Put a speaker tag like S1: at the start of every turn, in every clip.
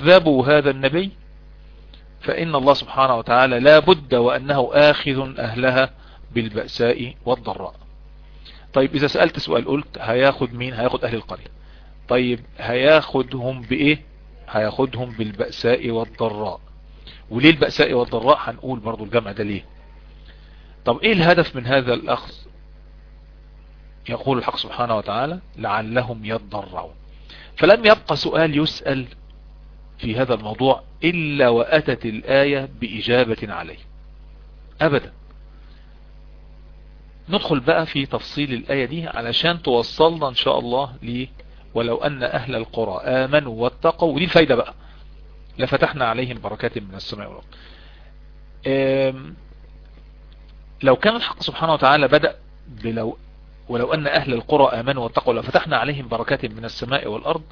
S1: كذبوا هذا النبي فإن الله سبحانه وتعالى لا بد وأنه آخذ أهلها بالبأساء والضراء طيب إذا سألت سؤال قلت هياخد مين هياخد أهل القرية طيب هياخدهم بإيه هياخدهم بالبأساء والضراء وليه البأساء والضراء هنقول برضو الجمع ده ليه طب ايه الهدف من هذا الاخذ يقول الحق سبحانه وتعالى لعلهم يضرعون فلم يبقى سؤال يسأل في هذا الموضوع إلا وأتت الآية بإجابة عليه أبدا ندخل بقى في تفصيل الآية دي علشان توصلنا إن شاء الله ليه ولو أن أهل القرى آمنوا واتقوا ودي الفايدة بقى لفتحنا عليهم بركات من السماء والأرض لو كان الحق سبحانه وتعالى بدأ بلو ولو أن أهل القرى آمنوا واتقوا لفتحنا عليهم بركات من السماء والأرض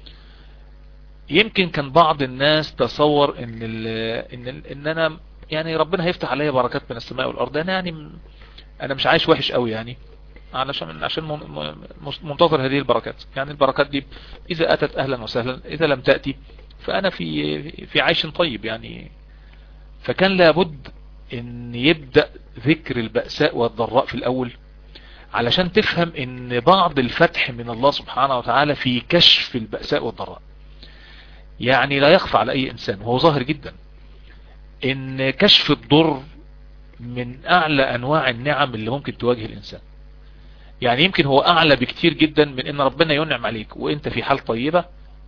S1: يمكن كان بعض الناس تصور ان ال ان ال ان انا يعني ربنا هيفتح عليا بركات من السماء والارض انا يعني انا مش عايش وحش قوي يعني علشان عشان منتظر هذه البركات يعني البركات دي اذا اتت اهلا وسهلا اذا لم تأتي فانا في في عيش طيب يعني فكان لابد ان يبدأ ذكر البأساء والضراء في الاول علشان تفهم ان بعض الفتح من الله سبحانه وتعالى في كشف البأساء والضراء يعني لا يخفى على اي انسان وهو ظاهر جدا ان كشف الضر من اعلى انواع النعم اللي ممكن تواجه الانسان يعني يمكن هو اعلى بكتير جدا من ان ربنا ينعم عليك وانت في حال طيبة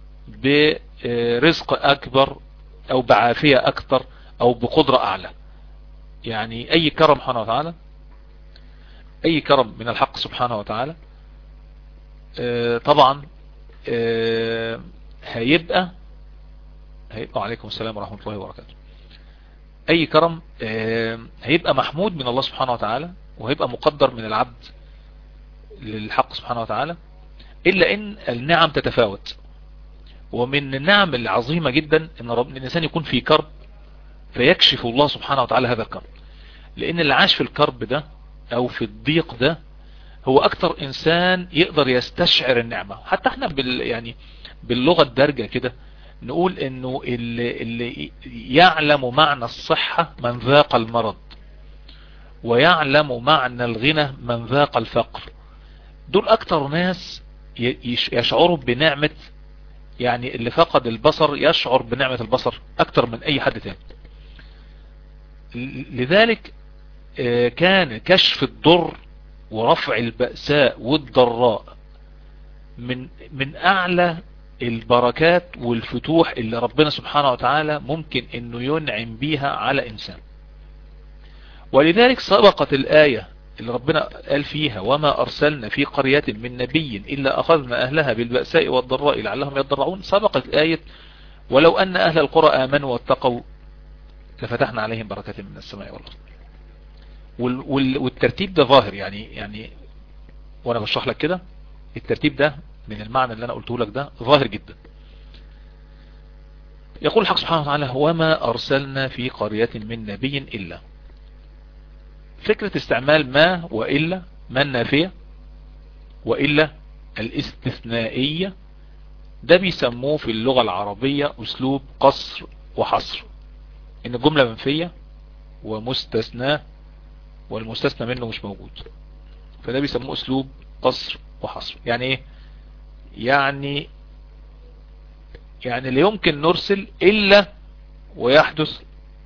S1: برزق اكبر او بعافية اكتر او بقدرة اعلى يعني اي كرم سبحانه وتعالى اي كرم من الحق سبحانه وتعالى طبعا هيبقى هيبقى عليكم السلام ورحمة الله وبركاته اي كرم هيبقى محمود من الله سبحانه وتعالى وهيبقى مقدر من العبد للحق سبحانه وتعالى الا ان النعم تتفاوت ومن النعم العظيمة جدا ان رب الانسان يكون في كرب فيكشف الله سبحانه وتعالى هذا الكرب لان اللي عاش في الكرب ده او في الضيق ده هو اكتر انسان يقدر يستشعر النعمة حتى احنا بال يعني باللغة الدارجة كده نقول انه اللي, اللي يعلم معنى الصحة من ذاق المرض ويعلم معنى الغنى من ذاق الفقر دول اكتر ناس يشعروا بنعمة يعني اللي فقد البصر يشعر بنعمة البصر اكتر من اي حد تاني لذلك كان كشف الضر ورفع البأساء والضراء من من اعلى البركات والفتوح اللي ربنا سبحانه وتعالى ممكن انه ينعم بيها على انسان ولذلك سبقت الآية اللي ربنا قال فيها وما أرسلنا في قرية من نبي إلا أخذنا أهلها بالبأساء والضراء لعلهم يضرعون سبقت الآية ولو أن أهل القرى آمنوا واتقوا لفتحنا عليهم بركات من السماء والأرض والترتيب ده ظاهر يعني يعني وانا بشرح لك كده الترتيب ده من المعنى اللي انا قلته لك ده ظاهر جدا يقول الحق سبحانه وتعالى وما ارسلنا في قرية من نبي الا فكرة استعمال ما وإلا ما النافية وإلا الاستثنائية ده بيسموه في اللغة العربية أسلوب قصر وحصر إن الجملة منفية ومستثنى والمستثنى منه مش موجود فده بيسموه أسلوب قصر وحصر يعني إيه يعني يعني لا يمكن نرسل إلا ويحدث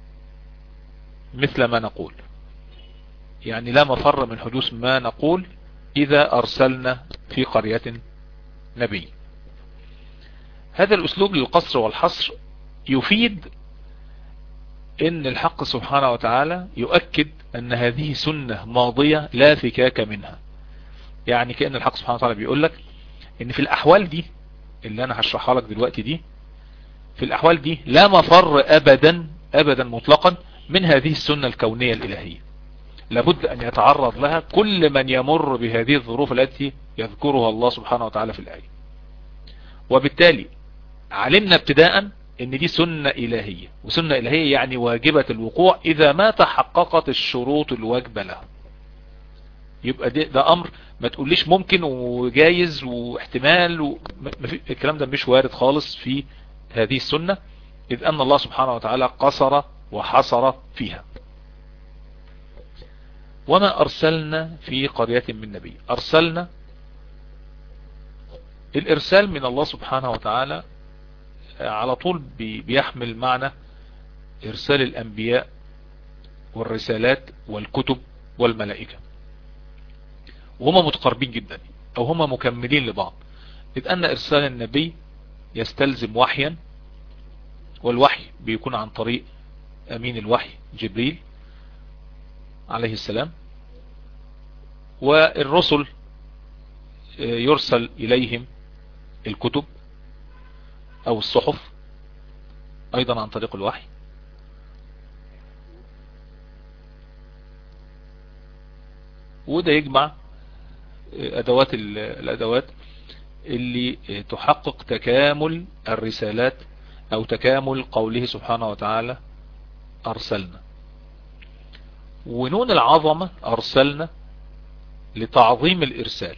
S1: مثل ما نقول يعني لا مفر من حدوث ما نقول إذا أرسلنا في قرية نبي هذا الأسلوب للقصر والحصر يفيد إن الحق سبحانه وتعالى يؤكد أن هذه سنة ماضية لا فكاك منها يعني كأن الحق سبحانه وتعالى بيقول لك إن في الأحوال دي اللي أنا هشرحها لك دلوقتي دي في الأحوال دي لا مفر أبدا أبدا مطلقا من هذه السنة الكونية الإلهية لابد أن يتعرض لها كل من يمر بهذه الظروف التي يذكرها الله سبحانه وتعالى في الآية وبالتالي علمنا ابتداء ان دي سنة الهية وسنة الهية يعني واجبة الوقوع اذا ما تحققت الشروط الواجبة لها يبقى ده, ده امر ما تقوليش ممكن وجايز واحتمال و... الكلام ده مش وارد خالص في هذه السنة إذ أن الله سبحانه وتعالى قصر وحصر فيها وما أرسلنا في قرية من نبي أرسلنا الإرسال من الله سبحانه وتعالى على طول بيحمل معنى إرسال الأنبياء والرسالات والكتب والملائكة وهما متقربين جدا أو هما مكملين لبعض إذ أن إرسال النبي يستلزم وحيا والوحي بيكون عن طريق أمين الوحي جبريل عليه السلام والرسل يرسل إليهم الكتب أو الصحف أيضا عن طريق الوحي وده يجمع أدوات الأدوات اللي تحقق تكامل الرسالات أو تكامل قوله سبحانه وتعالى أرسلنا ونون العظمة أرسلنا لتعظيم الإرسال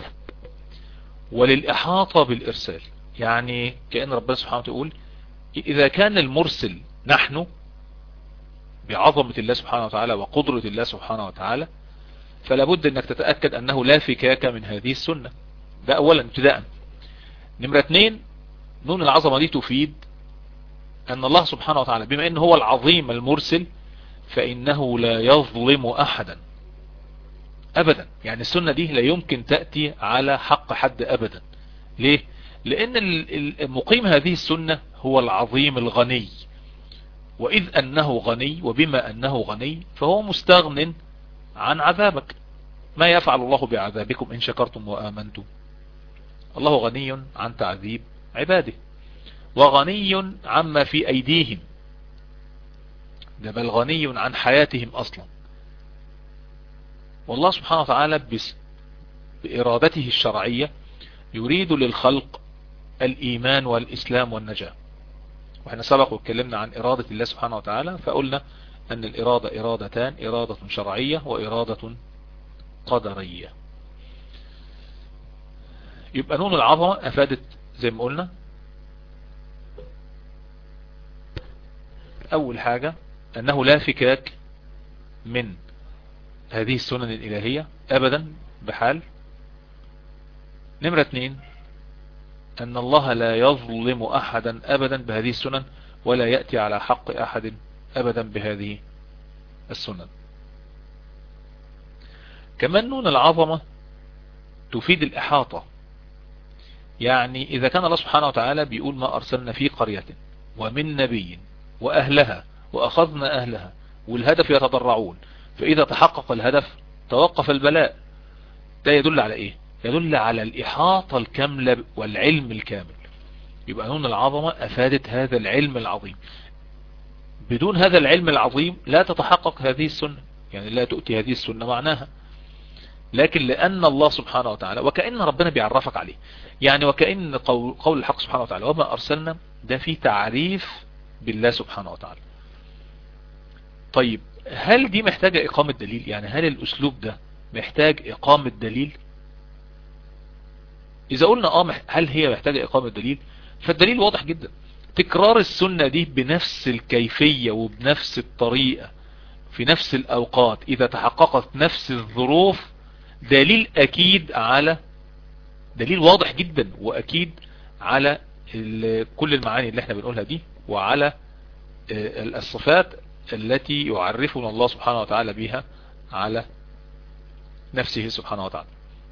S1: وللإحاطة بالإرسال يعني كأن ربنا سبحانه وتعالى إذا كان المرسل نحن بعظمة الله سبحانه وتعالى وقدرة الله سبحانه وتعالى فلا بد انك تتأكد انه لا فكاك من هذه السنة ده اولا ابتداء نمرة اثنين نون العظمة دي تفيد ان الله سبحانه وتعالى بما انه هو العظيم المرسل فانه لا يظلم احدا ابدا يعني السنة دي لا يمكن تأتي على حق حد ابدا ليه لان مقيم هذه السنة هو العظيم الغني واذ انه غني وبما انه غني فهو مستغن عن عذابك ما يفعل الله بعذابكم إن شكرتم وآمنتم الله غني عن تعذيب عباده وغني عما في أيديهم ده بل غني عن حياتهم أصلا والله سبحانه وتعالى بإرادته الشرعية يريد للخلق الإيمان والإسلام والنجاة وإحنا سبق واتكلمنا عن إرادة الله سبحانه وتعالى فقلنا أن الإرادة إرادتان إرادة شرعية وإرادة قدرية يبقى نون العظمة أفادت زي ما قلنا أول حاجة أنه لا فكاك من هذه السنن الإلهية أبدا بحال نمرة اثنين أن الله لا يظلم أحدا أبدا بهذه السنن ولا يأتي على حق أحد أبدا بهذه السنن كمان نون العظمة تفيد الإحاطة يعني إذا كان الله سبحانه وتعالى بيقول ما أرسلنا في قرية ومن نبي وأهلها وأخذنا أهلها والهدف يتضرعون فإذا تحقق الهدف توقف البلاء ده يدل على إيه يدل على الإحاطة الكاملة والعلم الكامل يبقى نون العظمة أفادت هذا العلم العظيم بدون هذا العلم العظيم لا تتحقق هذه السنة يعني لا تؤتي هذه السنة معناها لكن لأن الله سبحانه وتعالى وكأن ربنا بيعرفك عليه يعني وكأن قول, قول الحق سبحانه وتعالى وما أرسلنا ده في تعريف بالله سبحانه وتعالى طيب هل دي محتاجة إقامة دليل يعني هل الأسلوب ده محتاج إقامة دليل إذا قلنا آه هل هي محتاجة إقامة دليل فالدليل واضح جدا تكرار السنة دي بنفس الكيفية وبنفس الطريقة في نفس الأوقات إذا تحققت نفس الظروف دليل أكيد على دليل واضح جدا وأكيد على كل المعاني اللي احنا بنقولها دي وعلى الصفات التي يعرفنا الله سبحانه وتعالى بها على نفسه سبحانه وتعالى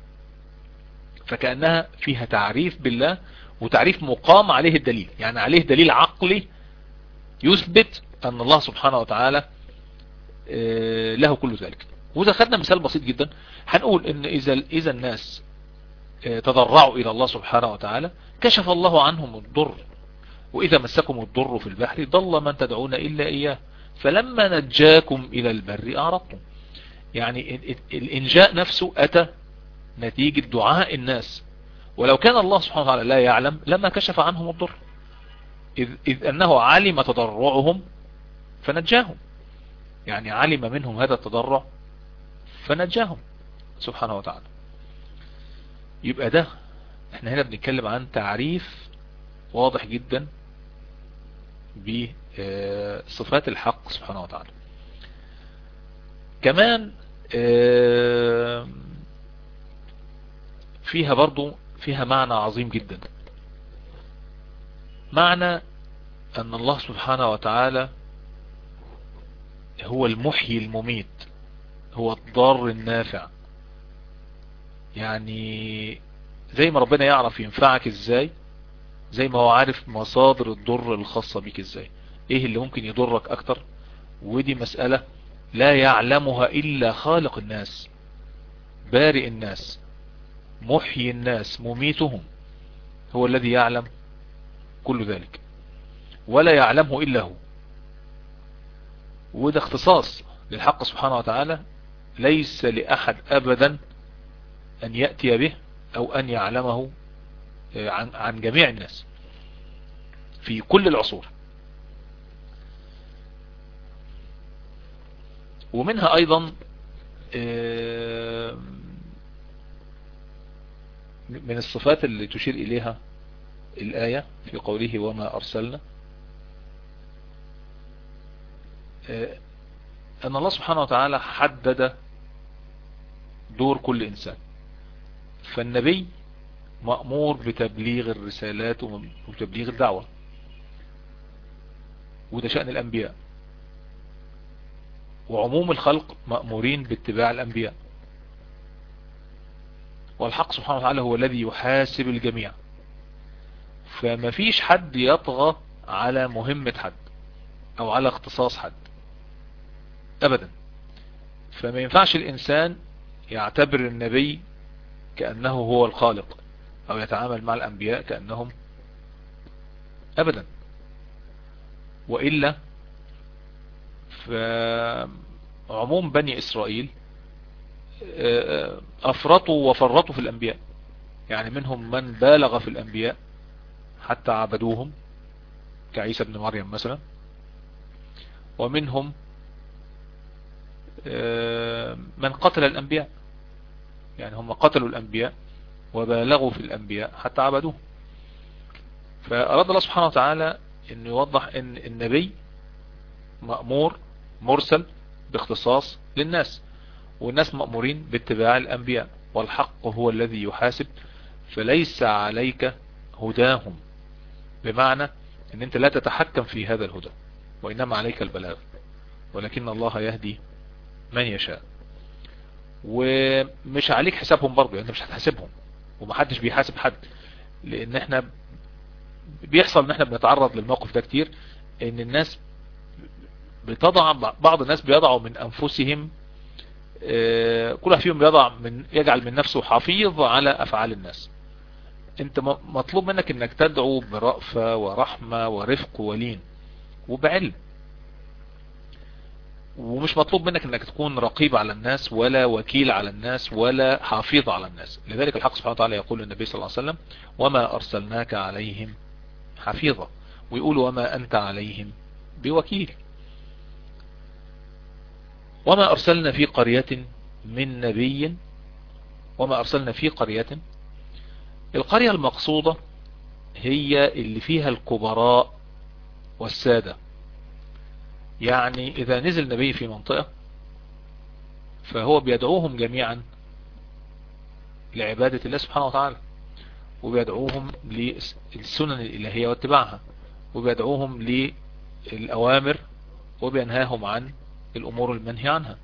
S1: فكأنها فيها تعريف بالله وتعريف مقام عليه الدليل يعني عليه دليل عقلي يثبت أن الله سبحانه وتعالى له كل ذلك وإذا خدنا مثال بسيط جدا هنقول ان إذا, إذا الناس تضرعوا إلى الله سبحانه وتعالى كشف الله عنهم الضر وإذا مسكم الضر في البحر ضل من تدعون إلا إياه فلما نجاكم إلى البر أعرضتم يعني الإنجاء نفسه أتى نتيجة دعاء الناس ولو كان الله سبحانه وتعالى لا يعلم لما كشف عنهم الضر إذ, إذ أنه علم تضرعهم فنجاهم يعني علم منهم هذا التضرع فنجاهم سبحانه وتعالى يبقى ده احنا هنا بنتكلم عن تعريف واضح جدا بصفات الحق سبحانه وتعالى كمان فيها برضو فيها معنى عظيم جدا معنى أن الله سبحانه وتعالى هو المحيي المميت هو الضار النافع يعني زي ما ربنا يعرف ينفعك ازاي زي ما هو عارف مصادر الضر الخاصة بك ازاي ايه اللي ممكن يضرك اكتر ودي مسألة لا يعلمها الا خالق الناس بارئ الناس محيي الناس مميتهم هو الذي يعلم كل ذلك ولا يعلمه الا هو وده اختصاص للحق سبحانه وتعالى ليس لأحد أبدا أن يأتي به أو أن يعلمه عن, عن جميع الناس في كل العصور ومنها أيضا من الصفات اللي تشير إليها الآية في قوله وما أرسلنا أن الله سبحانه وتعالى حدد دور كل إنسان فالنبي مأمور بتبليغ الرسالات وتبليغ الدعوة وده شأن الأنبياء وعموم الخلق مأمورين باتباع الأنبياء والحق سبحانه وتعالى هو الذي يحاسب الجميع فما فيش حد يطغى على مهمة حد او على اختصاص حد ابدا فما ينفعش الانسان يعتبر النبي كأنه هو الخالق او يتعامل مع الانبياء كأنهم ابدا وإلا فعموم بني اسرائيل افرطوا وفرطوا في الانبياء يعني منهم من بالغ في الانبياء حتى عبدوهم كعيسى بن مريم مثلا ومنهم من قتل الأنبياء يعني هم قتلوا الأنبياء وبالغوا في الأنبياء حتى عبدوه فأراد الله سبحانه وتعالى أن يوضح أن النبي مأمور مرسل باختصاص للناس والناس مأمورين باتباع الأنبياء والحق هو الذي يحاسب فليس عليك هداهم بمعنى ان انت لا تتحكم في هذا الهدى وإنما عليك البلاغ ولكن الله يهدي من يشاء ومش عليك حسابهم برضه يعني مش هتحاسبهم ومحدش بيحاسب حد لان احنا بيحصل ان احنا بنتعرض للموقف ده كتير ان الناس بتضع بعض الناس بيضعوا من انفسهم كل واحد فيهم بيضع من يجعل من نفسه حفيظ على افعال الناس انت مطلوب منك انك تدعو برأفة ورحمة ورفق ولين وبعلم ومش مطلوب منك انك تكون رقيب على الناس ولا وكيل على الناس ولا حافظ على الناس لذلك الحق سبحانه وتعالى يقول للنبي صلى الله عليه وسلم وما ارسلناك عليهم حفيظا ويقول وما انت عليهم بوكيل وما ارسلنا في قرية من نبي وما ارسلنا في قرية القرية المقصودة هي اللي فيها الكبراء والسادة يعني إذا نزل نبي في منطقة فهو بيدعوهم جميعا لعبادة الله سبحانه وتعالى وبيدعوهم للسنن الإلهية واتباعها وبيدعوهم للأوامر وبينهاهم عن الأمور المنهي عنها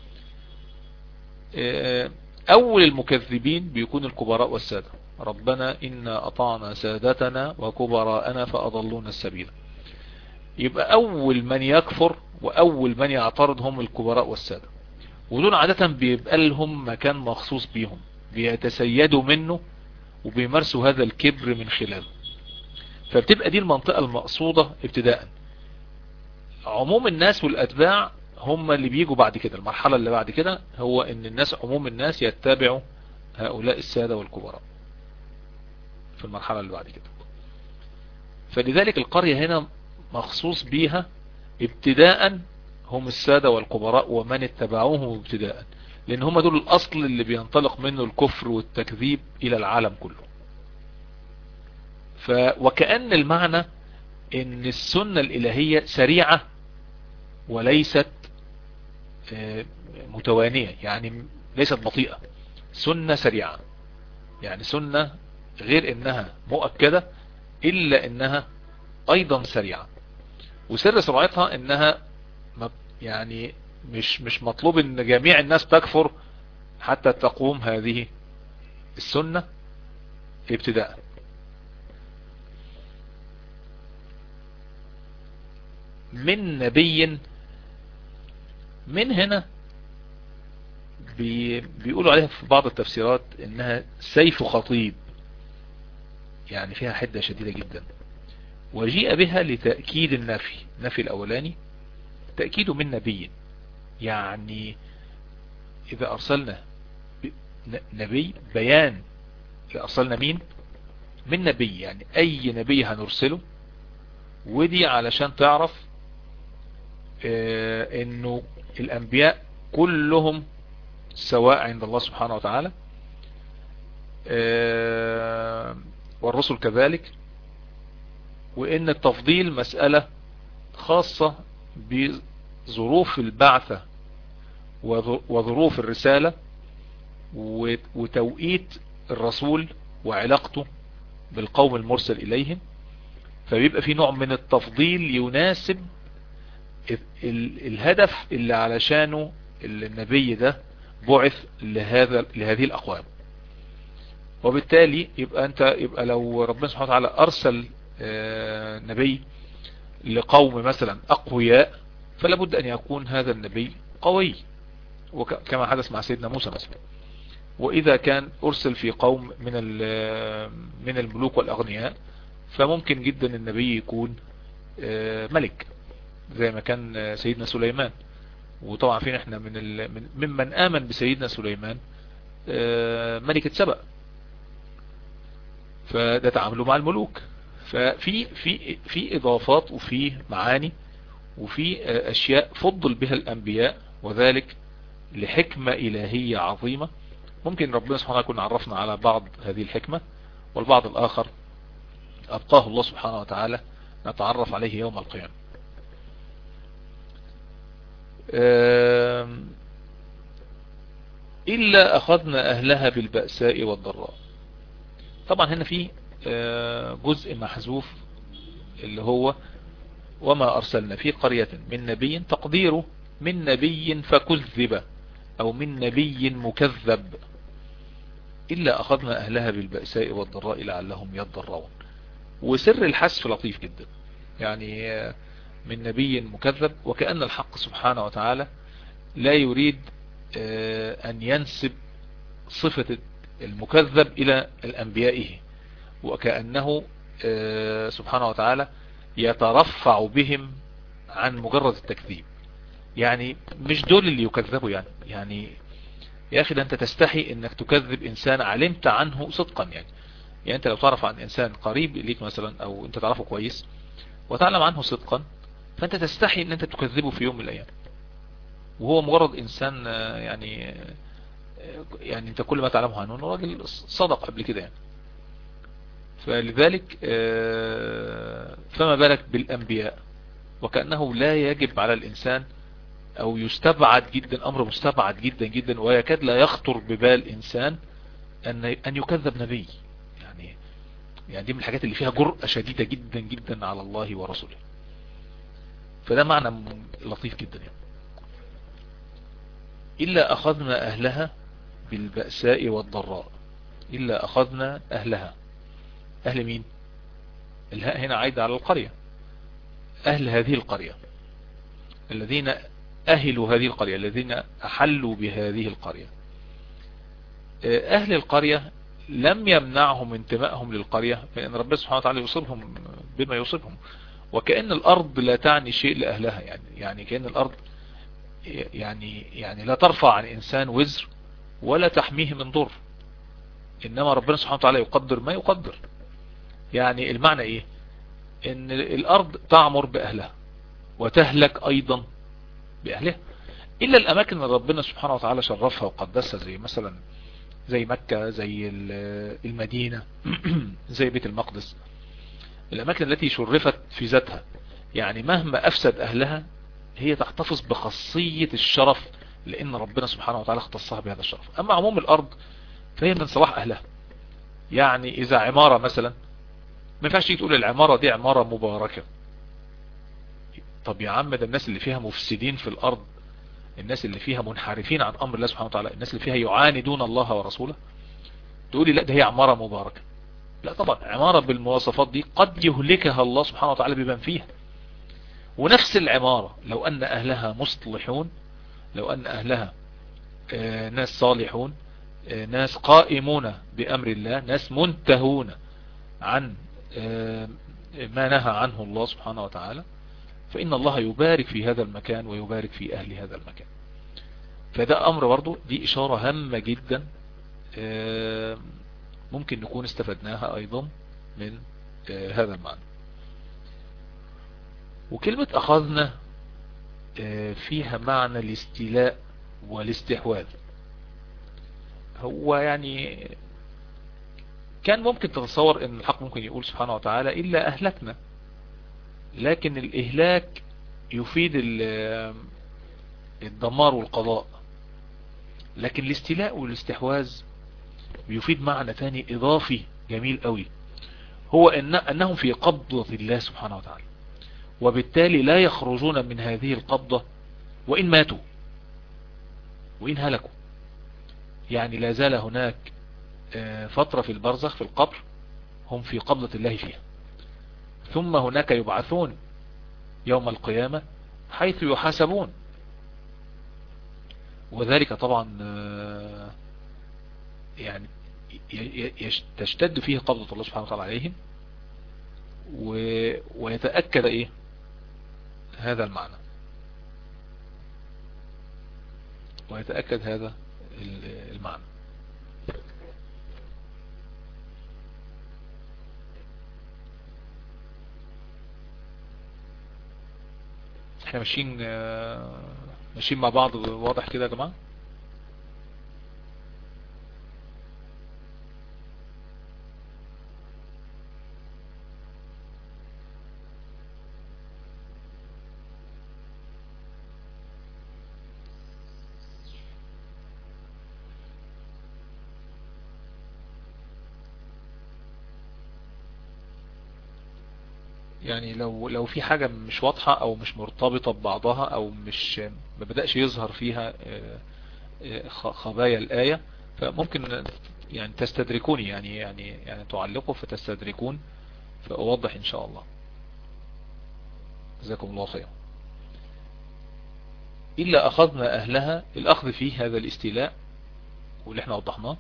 S1: أول المكذبين بيكون الكبراء والسادة ربنا إنا أطعنا سادتنا وكبراءنا فأضلونا السبيل يبقى أول من يكفر وأول من يعترض هم الكبراء والسادة ودول عادة بيبقى لهم مكان مخصوص بيهم بيتسيدوا منه وبيمارسوا هذا الكبر من خلاله فبتبقى دي المنطقة المقصودة ابتداء عموم الناس والأتباع هم اللي بيجوا بعد كده المرحلة اللي بعد كده هو ان الناس عموم الناس يتبعوا هؤلاء السادة والكبراء في المرحلة اللي بعد كده فلذلك القرية هنا مخصوص بيها ابتداء هم السادة والكبراء ومن اتبعوهم ابتداء لان هم دول الاصل اللي بينطلق منه الكفر والتكذيب الى العالم كله ف وكأن المعنى ان السنة الالهية سريعة وليست متوانية يعني ليست بطيئة سنة سريعة يعني سنة غير انها مؤكدة الا انها ايضا سريعة وسر سرعتها انها يعني مش مش مطلوب ان جميع الناس تكفر حتى تقوم هذه السنة ابتداء من نبي من هنا بي بيقولوا عليها في بعض التفسيرات انها سيف خطيب يعني فيها حدة شديدة جدا وجيء بها لتأكيد النفي النفي الاولاني تأكيد من نبي يعني اذا ارسلنا نبي بيان ارسلنا مين من نبي يعني اي نبي هنرسله ودي علشان تعرف اه انه الانبياء كلهم سواء عند الله سبحانه وتعالى اه والرسل كذلك وان التفضيل مسألة خاصة بظروف البعثة وظروف الرسالة وتوقيت الرسول وعلاقته بالقوم المرسل إليهم فبيبقى في نوع من التفضيل يناسب الهدف اللي علشانه النبي ده بعث لهذا لهذه الأقوام وبالتالي يبقى أنت يبقى لو ربنا سبحانه وتعالى أرسل نبي لقوم مثلا أقوياء فلا بد أن يكون هذا النبي قوي وكما حدث مع سيدنا موسى مثلا وإذا كان أرسل في قوم من من الملوك والأغنياء فممكن جدا النبي يكون ملك زي ما كان سيدنا سليمان وطبعا فين احنا من ممن آمن بسيدنا سليمان ملكة سبأ فده تعامله مع الملوك ففي في في إضافات وفي معاني وفي أشياء فضل بها الأنبياء وذلك لحكمة إلهية عظيمة ممكن ربنا سبحانه يكون عرفنا على بعض هذه الحكمة والبعض الآخر أبقاه الله سبحانه وتعالى نتعرف عليه يوم القيامة إلا أخذنا أهلها بالبأساء والضراء طبعا هنا في جزء محذوف اللي هو وما أرسلنا في قرية من نبي تقديره من نبي فكذب أو من نبي مكذب إلا أخذنا أهلها بالبأساء والضراء لعلهم يضرون وسر الحذف لطيف جدا يعني من نبي مكذب وكأن الحق سبحانه وتعالى لا يريد أن ينسب صفة المكذب إلى الأنبيائه وكأنه سبحانه وتعالى يترفع بهم عن مجرد التكذيب يعني مش دول اللي يكذبوا يعني يعني يا أخي ده أنت تستحي أنك تكذب إنسان علمت عنه صدقا يعني يعني أنت لو تعرف عن إنسان قريب ليك مثلا أو أنت تعرفه كويس وتعلم عنه صدقا فأنت تستحي أن أنت تكذبه في يوم من الأيام وهو مجرد إنسان يعني يعني أنت كل ما تعلمه عنه أنه راجل صدق قبل كده يعني فلذلك فما بالك بالأنبياء وكأنه لا يجب على الإنسان أو يستبعد جدا أمر مستبعد جدا جدا ويكاد لا يخطر ببال إنسان أن أن يكذب نبي يعني يعني دي من الحاجات اللي فيها جرأة شديدة جدا جدا على الله ورسوله فده معنى لطيف جدا يعني إلا أخذنا أهلها بالبأساء والضراء إلا أخذنا أهلها أهل مين الهاء هنا عايدة على القرية أهل هذه القرية الذين أهلوا هذه القرية الذين أحلوا بهذه القرية أهل القرية لم يمنعهم انتمائهم للقرية فإن ربنا سبحانه وتعالى يصيبهم بما يصيبهم وكأن الأرض لا تعني شيء لأهلها يعني يعني كأن الأرض يعني يعني لا ترفع عن إنسان وزر ولا تحميه من ضر إنما ربنا سبحانه وتعالى يقدر ما يقدر يعني المعنى إيه إن الأرض تعمر بأهلها وتهلك أيضا بأهلها إلا الأماكن اللي ربنا سبحانه وتعالى شرفها وقدسها زي مثلا زي مكة زي المدينة زي بيت المقدس الأماكن التي شرفت في ذاتها يعني مهما أفسد أهلها هي تحتفظ بخاصية الشرف لأن ربنا سبحانه وتعالى اختصها بهذا الشرف أما عموم الأرض فهي من صلاح أهلها يعني إذا عمارة مثلا ما ينفعش تيجي تقول العمارة دي عمارة مباركة طب يا عم ده الناس اللي فيها مفسدين في الأرض الناس اللي فيها منحرفين عن أمر الله سبحانه وتعالى الناس اللي فيها يعاندون الله ورسوله تقولي لا ده هي عمارة مباركة لا طبعا عمارة بالمواصفات دي قد يهلكها الله سبحانه وتعالى بمن فيها ونفس العمارة لو أن أهلها مصلحون لو أن أهلها ناس صالحون ناس قائمون بأمر الله ناس منتهون عن ما نهى عنه الله سبحانه وتعالى فإن الله يبارك في هذا المكان ويبارك في أهل هذا المكان فده أمر برضو دي إشارة هامة جدا ممكن نكون استفدناها أيضا من هذا المعنى وكلمة أخذنا فيها معنى الاستيلاء والاستحواذ هو يعني كان ممكن تتصور ان الحق ممكن يقول سبحانه وتعالى إلا أهلكنا لكن الإهلاك يفيد الدمار والقضاء لكن الاستيلاء والاستحواذ بيفيد معنى ثاني إضافي جميل قوي هو إن أنهم في قبضة الله سبحانه وتعالى وبالتالي لا يخرجون من هذه القبضة وإن ماتوا وإن هلكوا يعني لا زال هناك فترة في البرزخ في القبر هم في قبضة الله فيها ثم هناك يبعثون يوم القيامة حيث يحاسبون وذلك طبعا يعني تشتد فيه قبضة الله سبحانه وتعالى عليهم ويتأكد ايه هذا المعنى ويتأكد هذا المعنى احنا ماشيين ماشيين مع بعض واضح كده يا جماعه يعني لو لو في حاجة مش واضحة او مش مرتبطة ببعضها او مش ما بدأش يظهر فيها خبايا الآية فممكن يعني تستدركوني يعني يعني يعني تعلقوا فتستدركون فأوضح إن شاء الله جزاكم الله خير إلا أخذنا أهلها الأخذ فيه هذا الاستيلاء واللي احنا وضحناه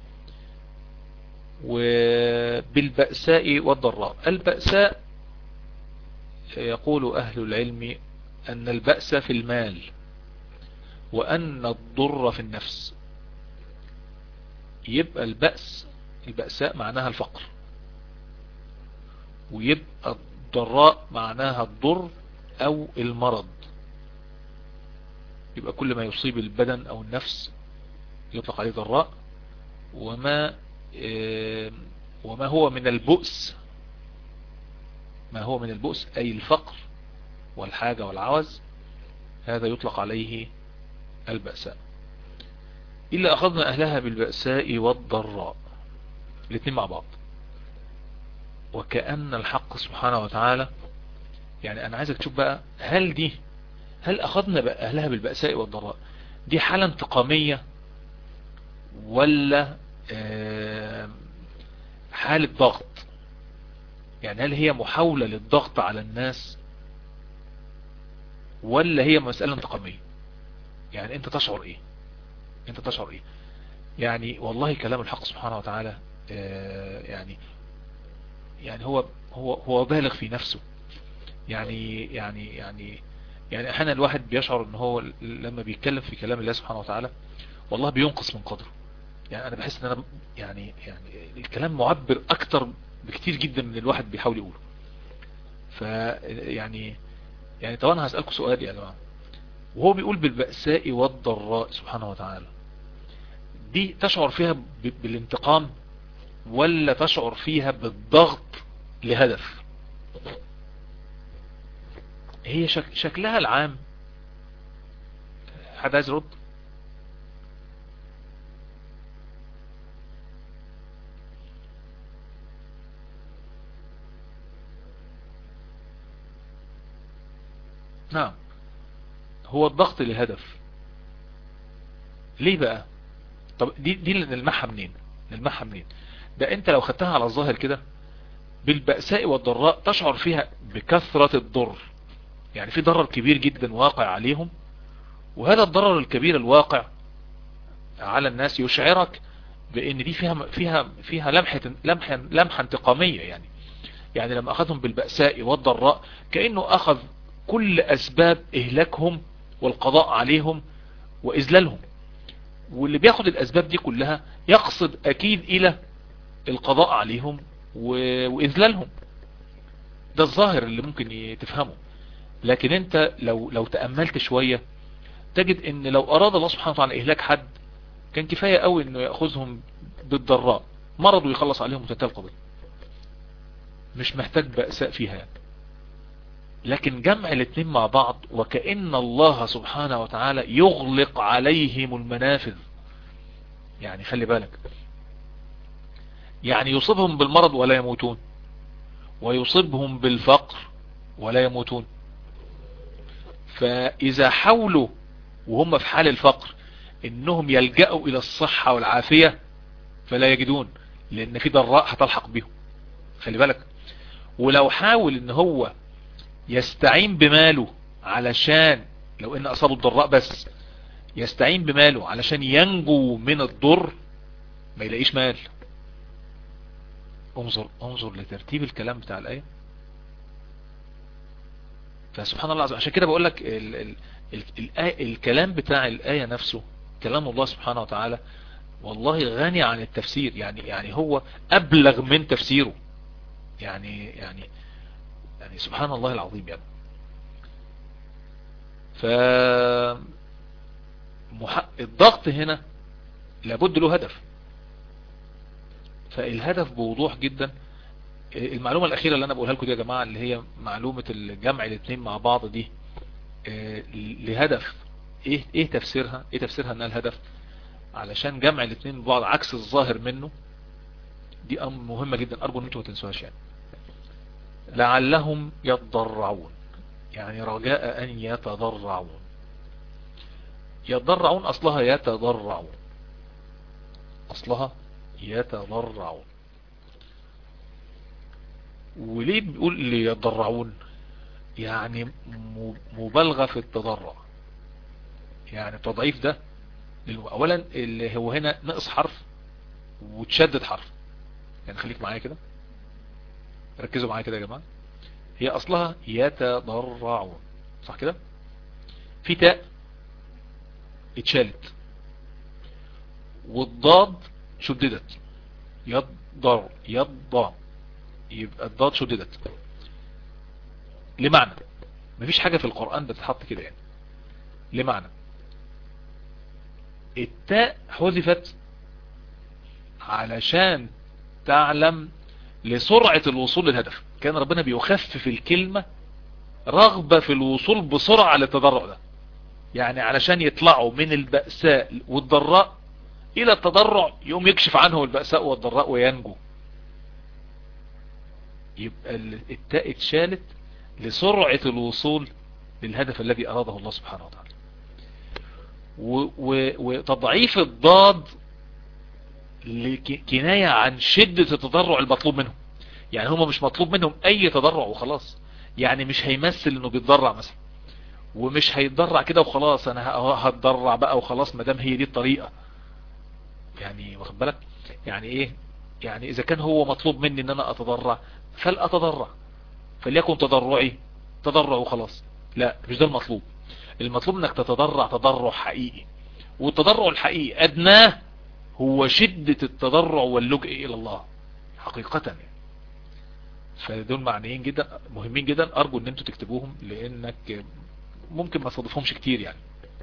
S1: وبالبأساء والضراء البأساء يقول أهل العلم أن البأس في المال وأن الضر في النفس يبقى البأس البأساء معناها الفقر ويبقى الضراء معناها الضر أو المرض يبقى كل ما يصيب البدن أو النفس يطلق عليه ضراء وما وما هو من البؤس ما هو من البؤس أي الفقر والحاجة والعوز هذا يطلق عليه البأساء إلا أخذنا أهلها بالبأساء والضراء الاثنين مع بعض وكأن الحق سبحانه وتعالى يعني أنا عايزك تشوف بقى هل دي هل أخذنا بقى أهلها بالبأساء والضراء دي حالة انتقامية ولا حالة ضغط يعني هل هي محاولة للضغط على الناس ولا هي مسألة انتقامية يعني انت تشعر ايه انت تشعر ايه يعني والله كلام الحق سبحانه وتعالى يعني يعني هو هو هو بالغ في نفسه يعني يعني يعني يعني احيانا الواحد بيشعر ان هو لما بيتكلم في كلام الله سبحانه وتعالى والله بينقص من قدره يعني انا بحس ان انا يعني يعني الكلام معبر اكتر بكتير جدا من الواحد بيحاول يقوله ف يعني يعني طبعا انا هسألكم سؤال يا جماعه وهو بيقول بالبأساء والضراء سبحانه وتعالى دي تشعر فيها بالانتقام ولا تشعر فيها بالضغط لهدف هي شك شكلها العام حد عايز يرد نعم هو الضغط لهدف ليه بقى طب دي دي نلمحها منين نلمحها منين ده انت لو خدتها على الظاهر كده بالبأساء والضراء تشعر فيها بكثرة الضر يعني في ضرر كبير جدا واقع عليهم وهذا الضرر الكبير الواقع على الناس يشعرك بان دي فيها فيها فيها لمحه لمحه لمحه انتقاميه يعني يعني لما اخذهم بالبأساء والضراء كانه اخذ كل اسباب اهلاكهم والقضاء عليهم واذلالهم واللي بياخد الاسباب دي كلها يقصد اكيد الى القضاء عليهم واذلالهم ده الظاهر اللي ممكن تفهمه لكن انت لو لو تأملت شوية تجد ان لو اراد الله سبحانه وتعالى اهلاك حد كان كفاية قوي انه يأخذهم بالضراء مرض ويخلص عليهم وتنتهي القضية مش محتاج بأساء فيها يعني. لكن جمع الاثنين مع بعض وكأن الله سبحانه وتعالى يغلق عليهم المنافذ يعني خلي بالك يعني يصيبهم بالمرض ولا يموتون ويصيبهم بالفقر ولا يموتون فإذا حاولوا وهم في حال الفقر انهم يلجأوا الى الصحة والعافية فلا يجدون لان في ضراء هتلحق بهم خلي بالك ولو حاول ان هو يستعين بماله علشان لو ان اصابه الضراء بس يستعين بماله علشان ينجو من الضر ما يلاقيش مال انظر انظر لترتيب الكلام بتاع الآية فسبحان الله العظيم عشان كده بقول لك ال ال ال ال الكلام بتاع الآية نفسه كلام الله سبحانه وتعالى والله غني عن التفسير يعني يعني هو أبلغ من تفسيره يعني يعني يعني سبحان الله العظيم يعني ف الضغط هنا لابد له هدف فالهدف بوضوح جدا المعلومة الأخيرة اللي أنا بقولها لكم دي يا جماعة اللي هي معلومة الجمع الاثنين مع بعض دي لهدف ايه ايه تفسيرها ايه تفسيرها انها الهدف علشان جمع الاثنين مع بعض عكس الظاهر منه دي امر مهمة جدا ارجو ان انتم ما تنسوهاش يعني لعلهم يتضرعون يعني رجاء ان يتضرعون يتضرعون اصلها يتضرعون اصلها يتضرعون وليه بيقول اللي يتضرعون يعني مبالغة في التضرع يعني التضعيف ده اولا اللي هو هنا نقص حرف وتشدد حرف يعني خليك معايا كده ركزوا معايا كده يا جماعة هي اصلها يتضرعون صح كده في تاء اتشالت والضاد شددت يضر يضع يبقى الضاد شددت لمعنى مفيش حاجة في القرآن بتتحط كده يعني لمعنى التاء حذفت علشان تعلم لسرعة الوصول للهدف كان ربنا بيخفف الكلمة رغبة في الوصول بسرعة للتضرع ده يعني علشان يطلعوا من البأساء والضراء الى التضرع يوم يكشف عنه البأساء والضراء وينجو يبقى التاء اتشالت لسرعة الوصول للهدف الذي اراده الله سبحانه وتعالى وتضعيف الضاد كناية عن شدة التضرع المطلوب منهم يعني هم مش مطلوب منهم اي تضرع وخلاص يعني مش هيمثل انه بيتضرع مثلا ومش هيتضرع كده وخلاص انا هتضرع بقى وخلاص مدام هي دي الطريقة يعني واخد بالك يعني ايه يعني اذا كان هو مطلوب مني ان انا اتضرع فلاتضرع فليكن تضرعي تضرع وخلاص لا مش ده المطلوب المطلوب انك تتضرع تضرع حقيقي والتضرع الحقيقي ادناه هو شدة التضرع واللجئ الى الله حقيقة يعني فدول معنيين جدا مهمين جدا ارجو ان انتوا تكتبوهم لانك ممكن ما تصادفهمش كتير يعني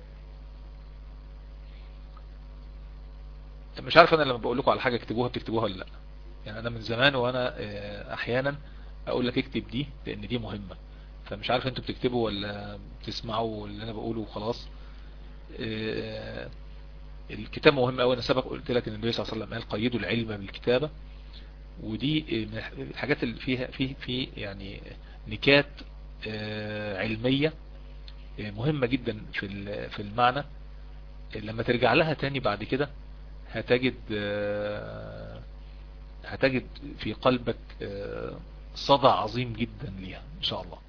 S1: مش عارف انا لما بقول لكم على حاجة اكتبوها بتكتبوها ولا لا يعني انا من زمان وانا احيانا اقول لك اكتب دي لان دي مهمة فمش عارف انتوا بتكتبوا ولا بتسمعوا اللي انا بقوله وخلاص آه، الكتاب مهم قوي انا سبق قلت لك ان النبي صلى الله عليه وسلم قال قيدوا العلم بالكتابة ودي من الحاجات اللي فيها في في يعني نكات آه، علمية آه، مهمة جدا في في المعنى لما ترجع لها تاني بعد كده هتجد هتجد في قلبك صدى عظيم جدا ليها ان شاء الله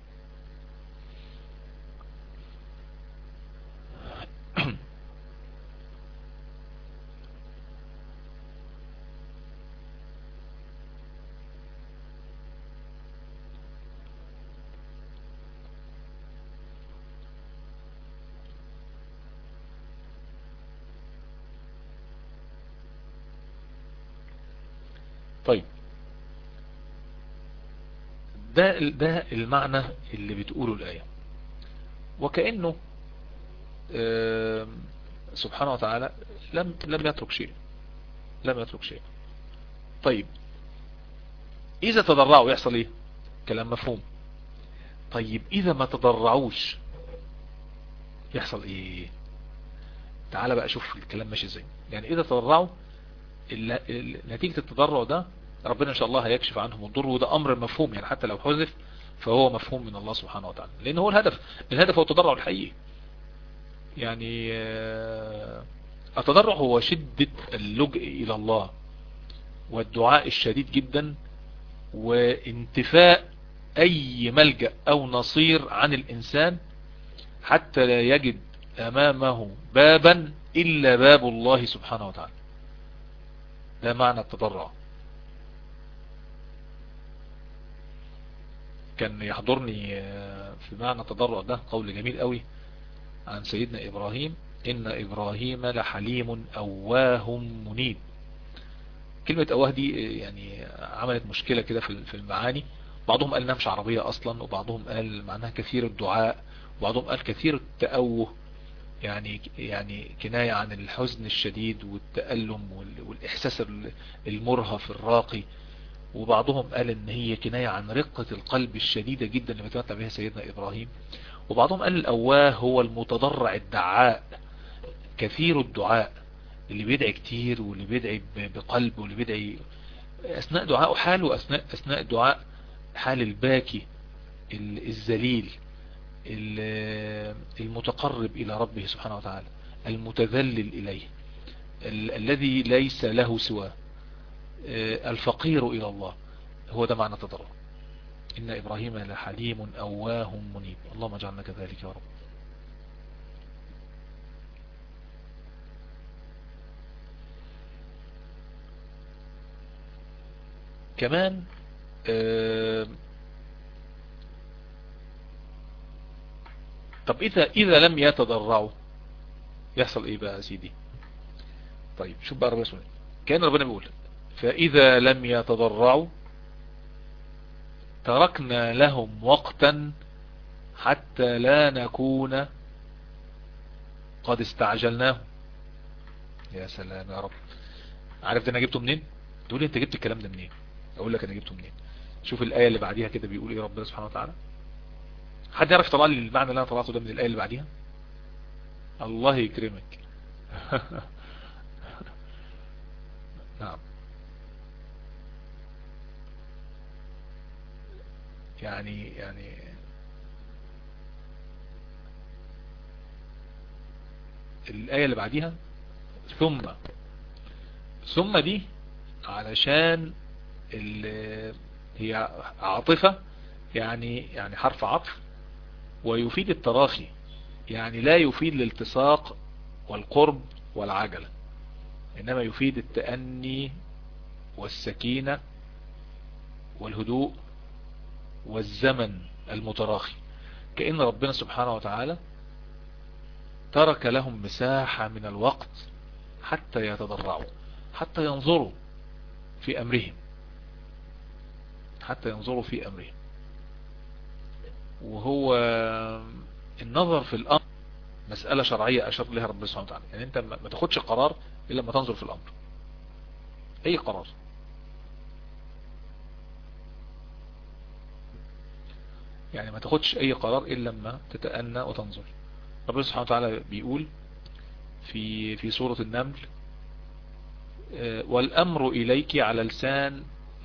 S1: طيب ده ده المعنى اللي بتقوله الآية وكأنه سبحانه وتعالى لم لم يترك شيء لم يترك شيء طيب إذا تضرعوا يحصل إيه كلام مفهوم طيب إذا ما تضرعوش يحصل إيه تعال بقى شوف الكلام ماشي ازاي يعني إذا تضرعوا نتيجة التضرع ده ربنا ان شاء الله هيكشف عنهم الضر وده امر مفهوم يعني حتى لو حذف فهو مفهوم من الله سبحانه وتعالى لان هو الهدف الهدف هو التضرع الحقيقي يعني آه، التضرع هو شدة اللجء الى الله والدعاء الشديد جدا وانتفاء اي ملجأ او نصير عن الانسان حتى لا يجد امامه بابا الا باب الله سبحانه وتعالى ده معنى التضرع كان يحضرني آه، في معنى التضرع ده قول جميل قوي عن سيدنا إبراهيم إن إبراهيم لحليم أواه منيب كلمة أواه دي آه، يعني عملت مشكلة كده في المعاني بعضهم قال انها مش عربية أصلا وبعضهم قال معناها كثير الدعاء وبعضهم قال كثير التأوه يعني يعني كناية عن الحزن الشديد والتألم والإحساس المرهف الراقي وبعضهم قال ان هي كناية عن رقة القلب الشديدة جدا اللي متمتع بها سيدنا ابراهيم وبعضهم قال الاواه هو المتضرع الدعاء كثير الدعاء اللي بيدعي كتير واللي بيدعي بقلب واللي بيدعي اثناء دعائه حال واثناء اثناء الدعاء حال الباكي الذليل المتقرب الى ربه سبحانه وتعالى المتذلل اليه الذي ليس له سواه آه، الفقير إلى الله هو ده معنى تضرع إن إبراهيم لحليم أواه منيب اللهم اجعلنا كذلك يا رب كمان آه، طب إذا, إذا لم يتضرعوا يحصل إيه بقى سيدي طيب شوف بقى ربنا سبحانه كان ربنا بيقول فإذا لم يتضرعوا تركنا لهم وقتا حتى لا نكون قد استعجلناه يا سلام يا رب عارف ده انا جبته منين تقول انت جبت الكلام ده منين اقول لك انا جبته منين شوف الايه اللي بعديها كده بيقول ايه ربنا سبحانه وتعالى حد يعرف يطلع لي المعنى اللي انا طلعته ده من الايه اللي بعديها الله يكرمك نعم يعني يعني الآية اللي بعديها ثم ثم دي علشان هي عاطفة يعني يعني حرف عطف ويفيد التراخي يعني لا يفيد الالتصاق والقرب والعجلة إنما يفيد التأني والسكينة والهدوء والزمن المتراخي كأن ربنا سبحانه وتعالى ترك لهم مساحة من الوقت حتى يتضرعوا حتى ينظروا في أمرهم حتى ينظروا في أمرهم وهو النظر في الأمر مسألة شرعية أشار لها ربنا سبحانه وتعالى يعني أنت ما تاخدش قرار إلا ما تنظر في الأمر أي قرار يعني ما تاخدش اي قرار الا لما تتأنى وتنظر ربنا سبحانه وتعالى بيقول في في سورة النمل والامر اليك على لسان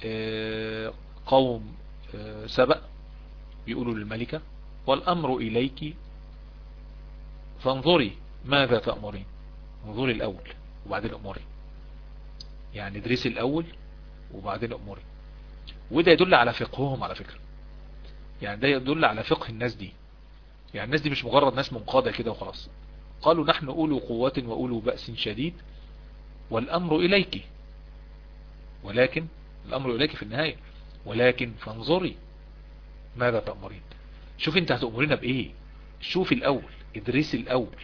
S1: قوم سبأ بيقولوا للملكة والامر اليك فانظري ماذا تأمرين انظري الاول وبعدين امري يعني ادرسي الاول وبعدين امري وده يدل على فقههم على فكرة يعني ده يدل على فقه الناس دي يعني الناس دي مش مجرد ناس منقادة كده وخلاص قالوا نحن أولو قوة وأولو بأس شديد والأمر إليك ولكن الأمر إليك في النهاية ولكن فانظري ماذا تأمرين شوف انت هتأمرين بإيه شوفي الأول ادرسي الأول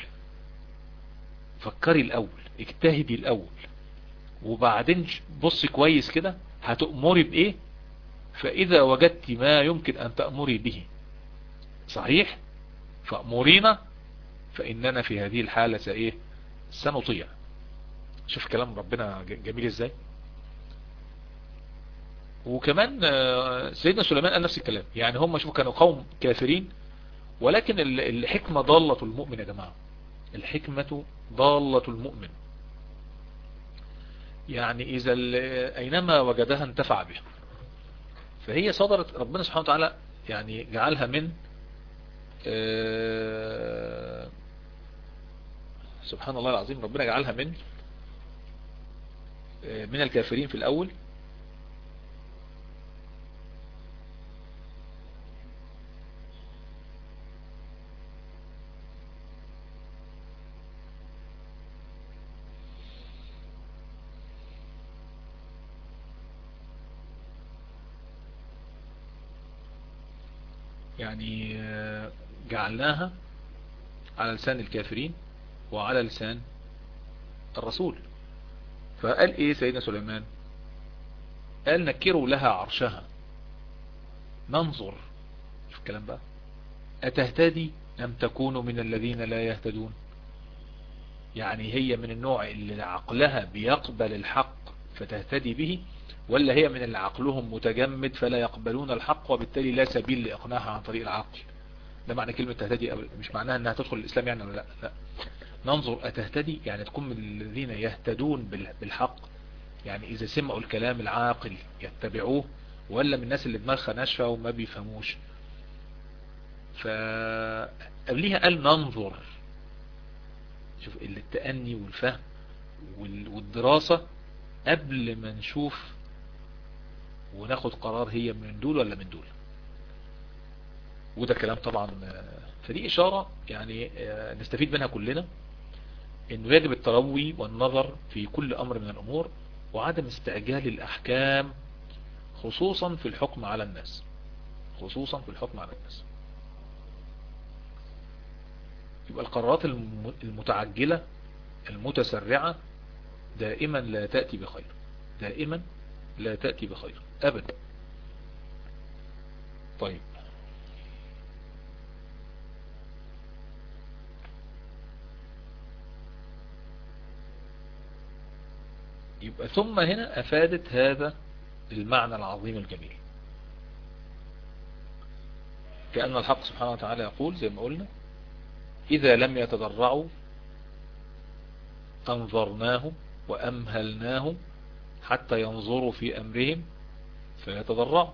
S1: فكري الأول اجتهدي الأول وبعدين بصي كويس كده هتأمري بإيه فإذا وجدت ما يمكن أن تأمري به صحيح فأمرينا فإننا في هذه الحالة سإيه سنطيع شوف كلام ربنا جميل ازاي وكمان سيدنا سليمان قال نفس الكلام يعني هم شوفوا كانوا قوم كافرين ولكن الحكمة ضالة المؤمن يا جماعة الحكمة ضالة المؤمن يعني إذا أينما وجدها انتفع بها فهي صدرت ربنا سبحانه وتعالى يعني جعلها من سبحان الله العظيم ربنا جعلها من من الكافرين في الأول يعني جعلناها على لسان الكافرين وعلى لسان الرسول فقال ايه سيدنا سليمان قال نكروا لها عرشها ننظر شوف الكلام بقى أتهتدي أم تكون من الذين لا يهتدون يعني هي من النوع اللي عقلها بيقبل الحق فتهتدي به ولا هي من اللي عقلهم متجمد فلا يقبلون الحق وبالتالي لا سبيل لإقناعها عن طريق العقل ده معنى كلمة تهتدي مش معناها انها تدخل الاسلام يعني ولا لا لا ننظر اتهتدي يعني تكون من الذين يهتدون بالحق يعني اذا سمعوا الكلام العاقل يتبعوه ولا من الناس اللي دماغها ناشفة وما بيفهموش فقبليها قال ننظر شوف التأني والفهم والدراسة قبل ما نشوف وناخد قرار هي من دول ولا من دول وده كلام طبعا فدي اشارة يعني نستفيد منها كلنا انه يجب التروي والنظر في كل امر من الامور وعدم استعجال الاحكام خصوصا في الحكم على الناس خصوصا في الحكم على الناس يبقى القرارات المتعجلة المتسرعة دائما لا تأتي بخير دائما لا تأتي بخير ابدا طيب يبقى ثم هنا افادت هذا المعنى العظيم الجميل كأن الحق سبحانه وتعالى يقول زي ما قلنا إذا لم يتضرعوا أنظرناهم وأمهلناهم حتى ينظروا في أمرهم فيتضرعوا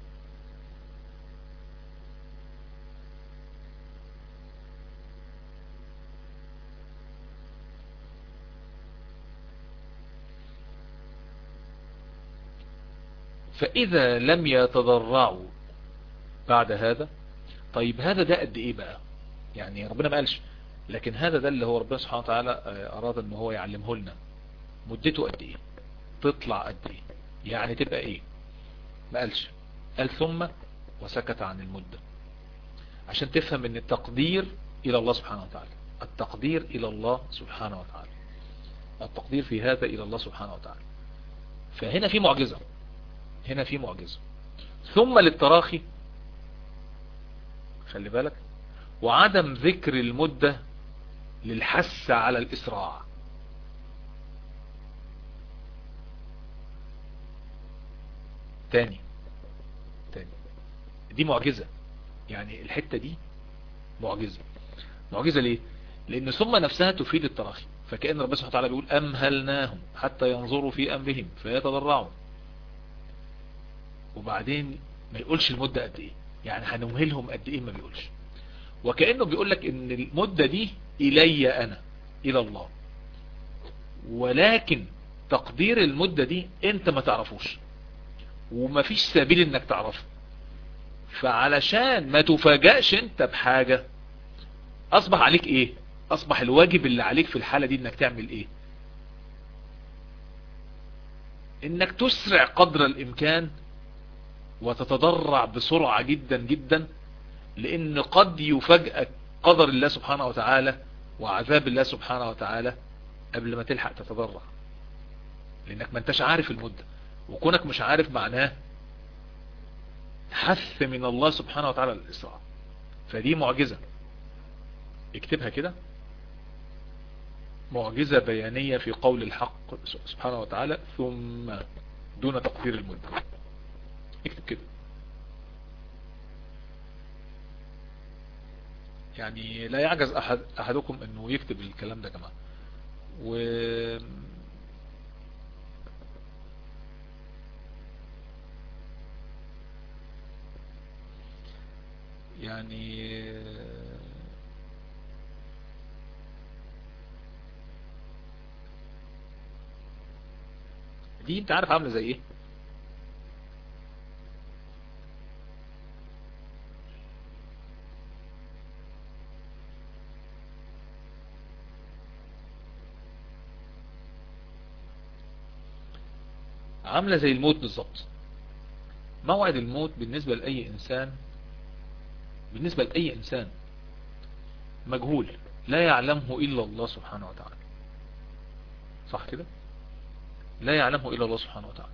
S1: فإذا لم يتضرعوا بعد هذا طيب هذا ده قد ايه بقى يعني ربنا ما قالش لكن هذا ده اللي هو ربنا سبحانه وتعالى اراد ان هو يعلمه لنا مدته قد ايه تطلع قد ايه يعني تبقى ايه ما قالش قال ثم وسكت عن المدة عشان تفهم ان التقدير الى الله سبحانه وتعالى التقدير الى الله سبحانه وتعالى التقدير في هذا الى الله سبحانه وتعالى فهنا في معجزة هنا في معجزة ثم للتراخي خلي بالك وعدم ذكر المدة للحث على الإسراع تاني تاني دي معجزة يعني الحتة دي معجزة معجزة ليه لان ثم نفسها تفيد التراخي فكأن ربنا سبحانه وتعالى بيقول أمهلناهم حتى ينظروا في أمرهم فيتضرعوا وبعدين ما يقولش المدة قد ايه يعني هنمهلهم قد ايه ما بيقولش وكأنه بيقول لك ان المدة دي الي انا الى الله ولكن تقدير المدة دي انت ما تعرفوش وما فيش سبيل انك تعرفه فعلشان ما تفاجأش انت بحاجة اصبح عليك ايه اصبح الواجب اللي عليك في الحالة دي انك تعمل ايه انك تسرع قدر الامكان وتتضرع بسرعة جدا جدا لان قد يفاجئك قدر الله سبحانه وتعالى وعذاب الله سبحانه وتعالى قبل ما تلحق تتضرع لانك ما انتش عارف المدة وكونك مش عارف معناه حث من الله سبحانه وتعالى للإسراع فدي معجزة اكتبها كده معجزة بيانية في قول الحق سبحانه وتعالى ثم دون تقدير المدة اكتب كده يعني لا يعجز أحد أحدكم أنه يكتب الكلام ده كمان و يعني دي انت عارف عامله زي ايه عامله زي الموت بالظبط موعد الموت بالنسبة لأي إنسان بالنسبة لأي إنسان مجهول لا يعلمه إلا الله سبحانه وتعالى صح كده لا يعلمه إلا الله سبحانه وتعالى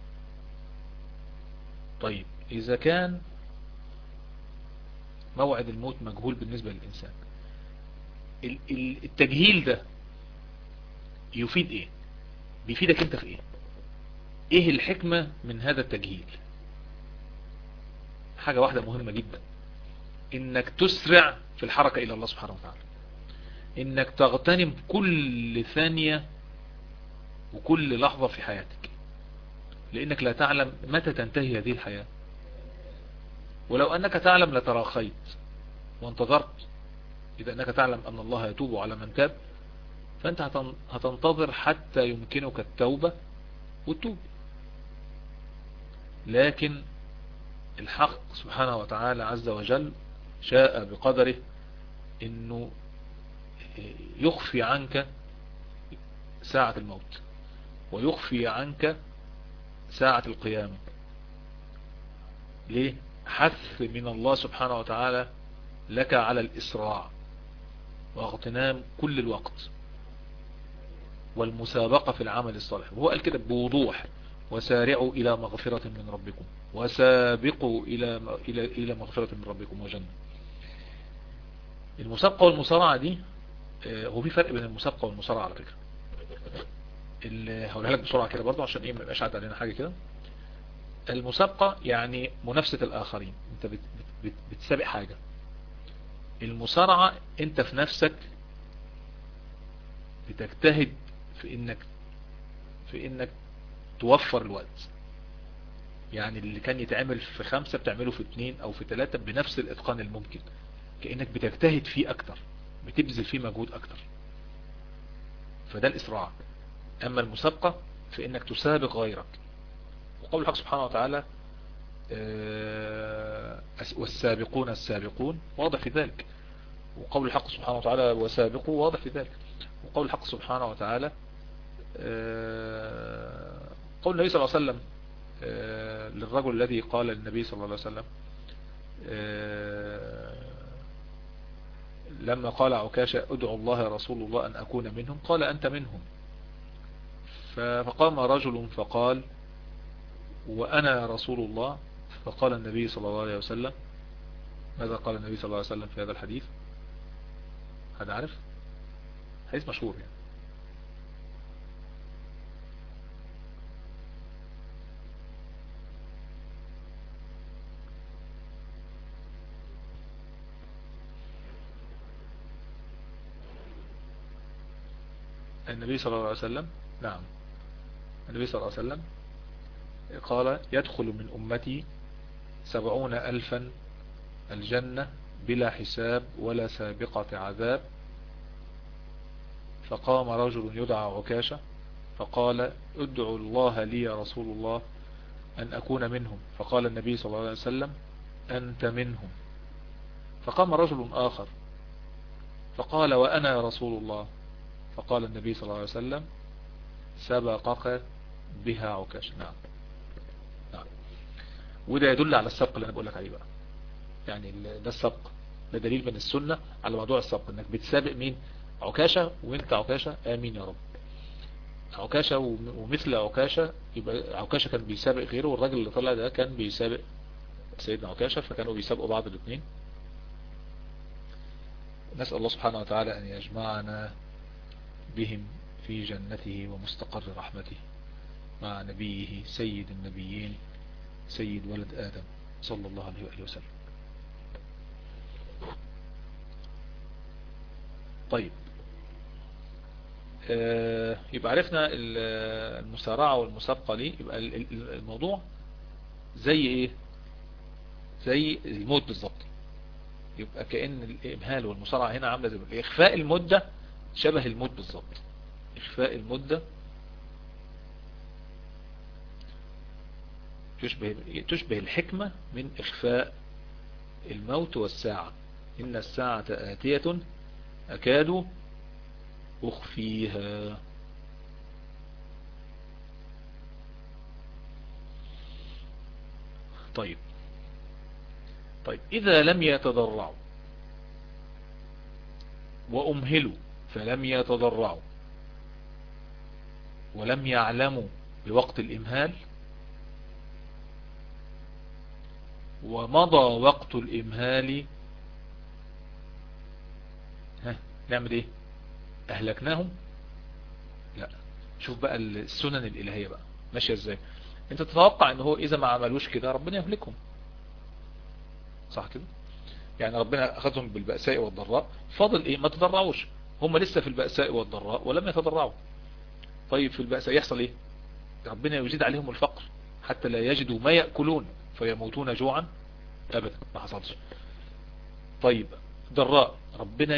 S1: طيب إذا كان موعد الموت مجهول بالنسبة للإنسان التجهيل ده يفيد إيه بيفيدك أنت في إيه إيه الحكمة من هذا التجهيل حاجة واحدة مهمة جدا انك تسرع في الحركة الى الله سبحانه وتعالى انك تغتنم كل ثانية وكل لحظة في حياتك لانك لا تعلم متى تنتهي هذه الحياة ولو انك تعلم لتراخيت وانتظرت اذا انك تعلم ان الله يتوب على من تاب فانت هتنتظر حتى يمكنك التوبة والتوب لكن الحق سبحانه وتعالى عز وجل شاء بقدره انه يخفي عنك ساعة الموت ويخفي عنك ساعة القيامة ليه حث من الله سبحانه وتعالى لك على الإسراع واغتنام كل الوقت والمسابقة في العمل الصالح وهو قال كده بوضوح وسارعوا إلى مغفرة من ربكم وسابقوا إلى إلى إلى مغفرة من ربكم وجنة المسابقة والمصارعة دي هو في فرق بين المسابقة والمصارعة على فكرة اللي هقولها لك بسرعة كده برضو عشان ايه ما يبقاش عاد علينا حاجة كده المسابقة يعني منافسة الآخرين انت بت بت بتسابق حاجة المصارعة انت في نفسك بتجتهد في انك في انك توفر الوقت يعني اللي كان يتعمل في خمسة بتعمله في اتنين او في تلاتة بنفس الاتقان الممكن كأنك بتجتهد فيه اكتر بتبذل فيه مجهود اكتر فده الاسراع اما المسابقة في انك تسابق غيرك وقول الحق سبحانه وتعالى والسابقون السابقون واضح في ذلك وقول الحق سبحانه وتعالى وسابقوا واضح في ذلك وقول الحق سبحانه وتعالى قول النبي صلى الله عليه وسلم للرجل الذي قال للنبي صلى الله عليه وسلم لما قال عكاشة ادعو الله يا رسول الله أن أكون منهم قال أنت منهم فقام رجل فقال وأنا رسول الله فقال النبي صلى الله عليه وسلم ماذا قال النبي صلى الله عليه وسلم في هذا الحديث هذا عارف حديث مشهور يعني النبي صلى الله عليه وسلم نعم النبي صلى الله عليه وسلم قال يدخل من أمتي سبعون ألفا الجنة بلا حساب ولا سابقة عذاب فقام رجل يدعى عكاشة فقال ادعوا الله لي يا رسول الله أن أكون منهم فقال النبي صلى الله عليه وسلم أنت منهم فقام رجل آخر فقال وأنا يا رسول الله فقال النبي صلى الله عليه وسلم سبقك بها عكاش نعم نعم وده يدل على السبق اللي أنا بقول لك عليه بقى يعني ده السبق ده دليل من السنة على موضوع السبق انك بتسابق مين عكاشة وانت عكاشة امين يا رب عكاشة ومثل عكاشة يبقى عكاشة كان بيسابق غيره والراجل اللي طلع ده كان بيسابق سيدنا عكاشة فكانوا بيسابقوا بعض الاثنين نسأل الله سبحانه وتعالى أن يجمعنا بهم في جنته ومستقر رحمته مع نبيه سيد النبيين سيد ولد آدم صلى الله عليه وآله وسلم طيب آه يبقى عرفنا المسارعة والمسابقة ليه يبقى الموضوع زي ايه زي الموت بالظبط يبقى كأن الإمهال والمسارعة هنا عاملة زي إخفاء المدة شبه الموت بالظبط إخفاء المدة تشبه, تشبه الحكمة من إخفاء الموت والساعة إن الساعة آتية أكاد أخفيها طيب طيب إذا لم يتضرعوا وأمهلوا فلم يتضرعوا ولم يعلموا بوقت الإمهال ومضى وقت الإمهال ها نعمل ايه اهلكناهم لا شوف بقى السنن الالهية بقى ماشية ازاي انت تتوقع ان هو اذا ما عملوش كده ربنا يهلكهم صح كده يعني ربنا اخذهم بالبأساء والضراء فاضل ايه ما تضرعوش هم لسه في البأساء والضراء ولم يتضرعوا طيب في البأساء يحصل ايه ربنا يزيد عليهم الفقر حتى لا يجدوا ما يأكلون فيموتون جوعا ابدا ما حصلش طيب ضراء ربنا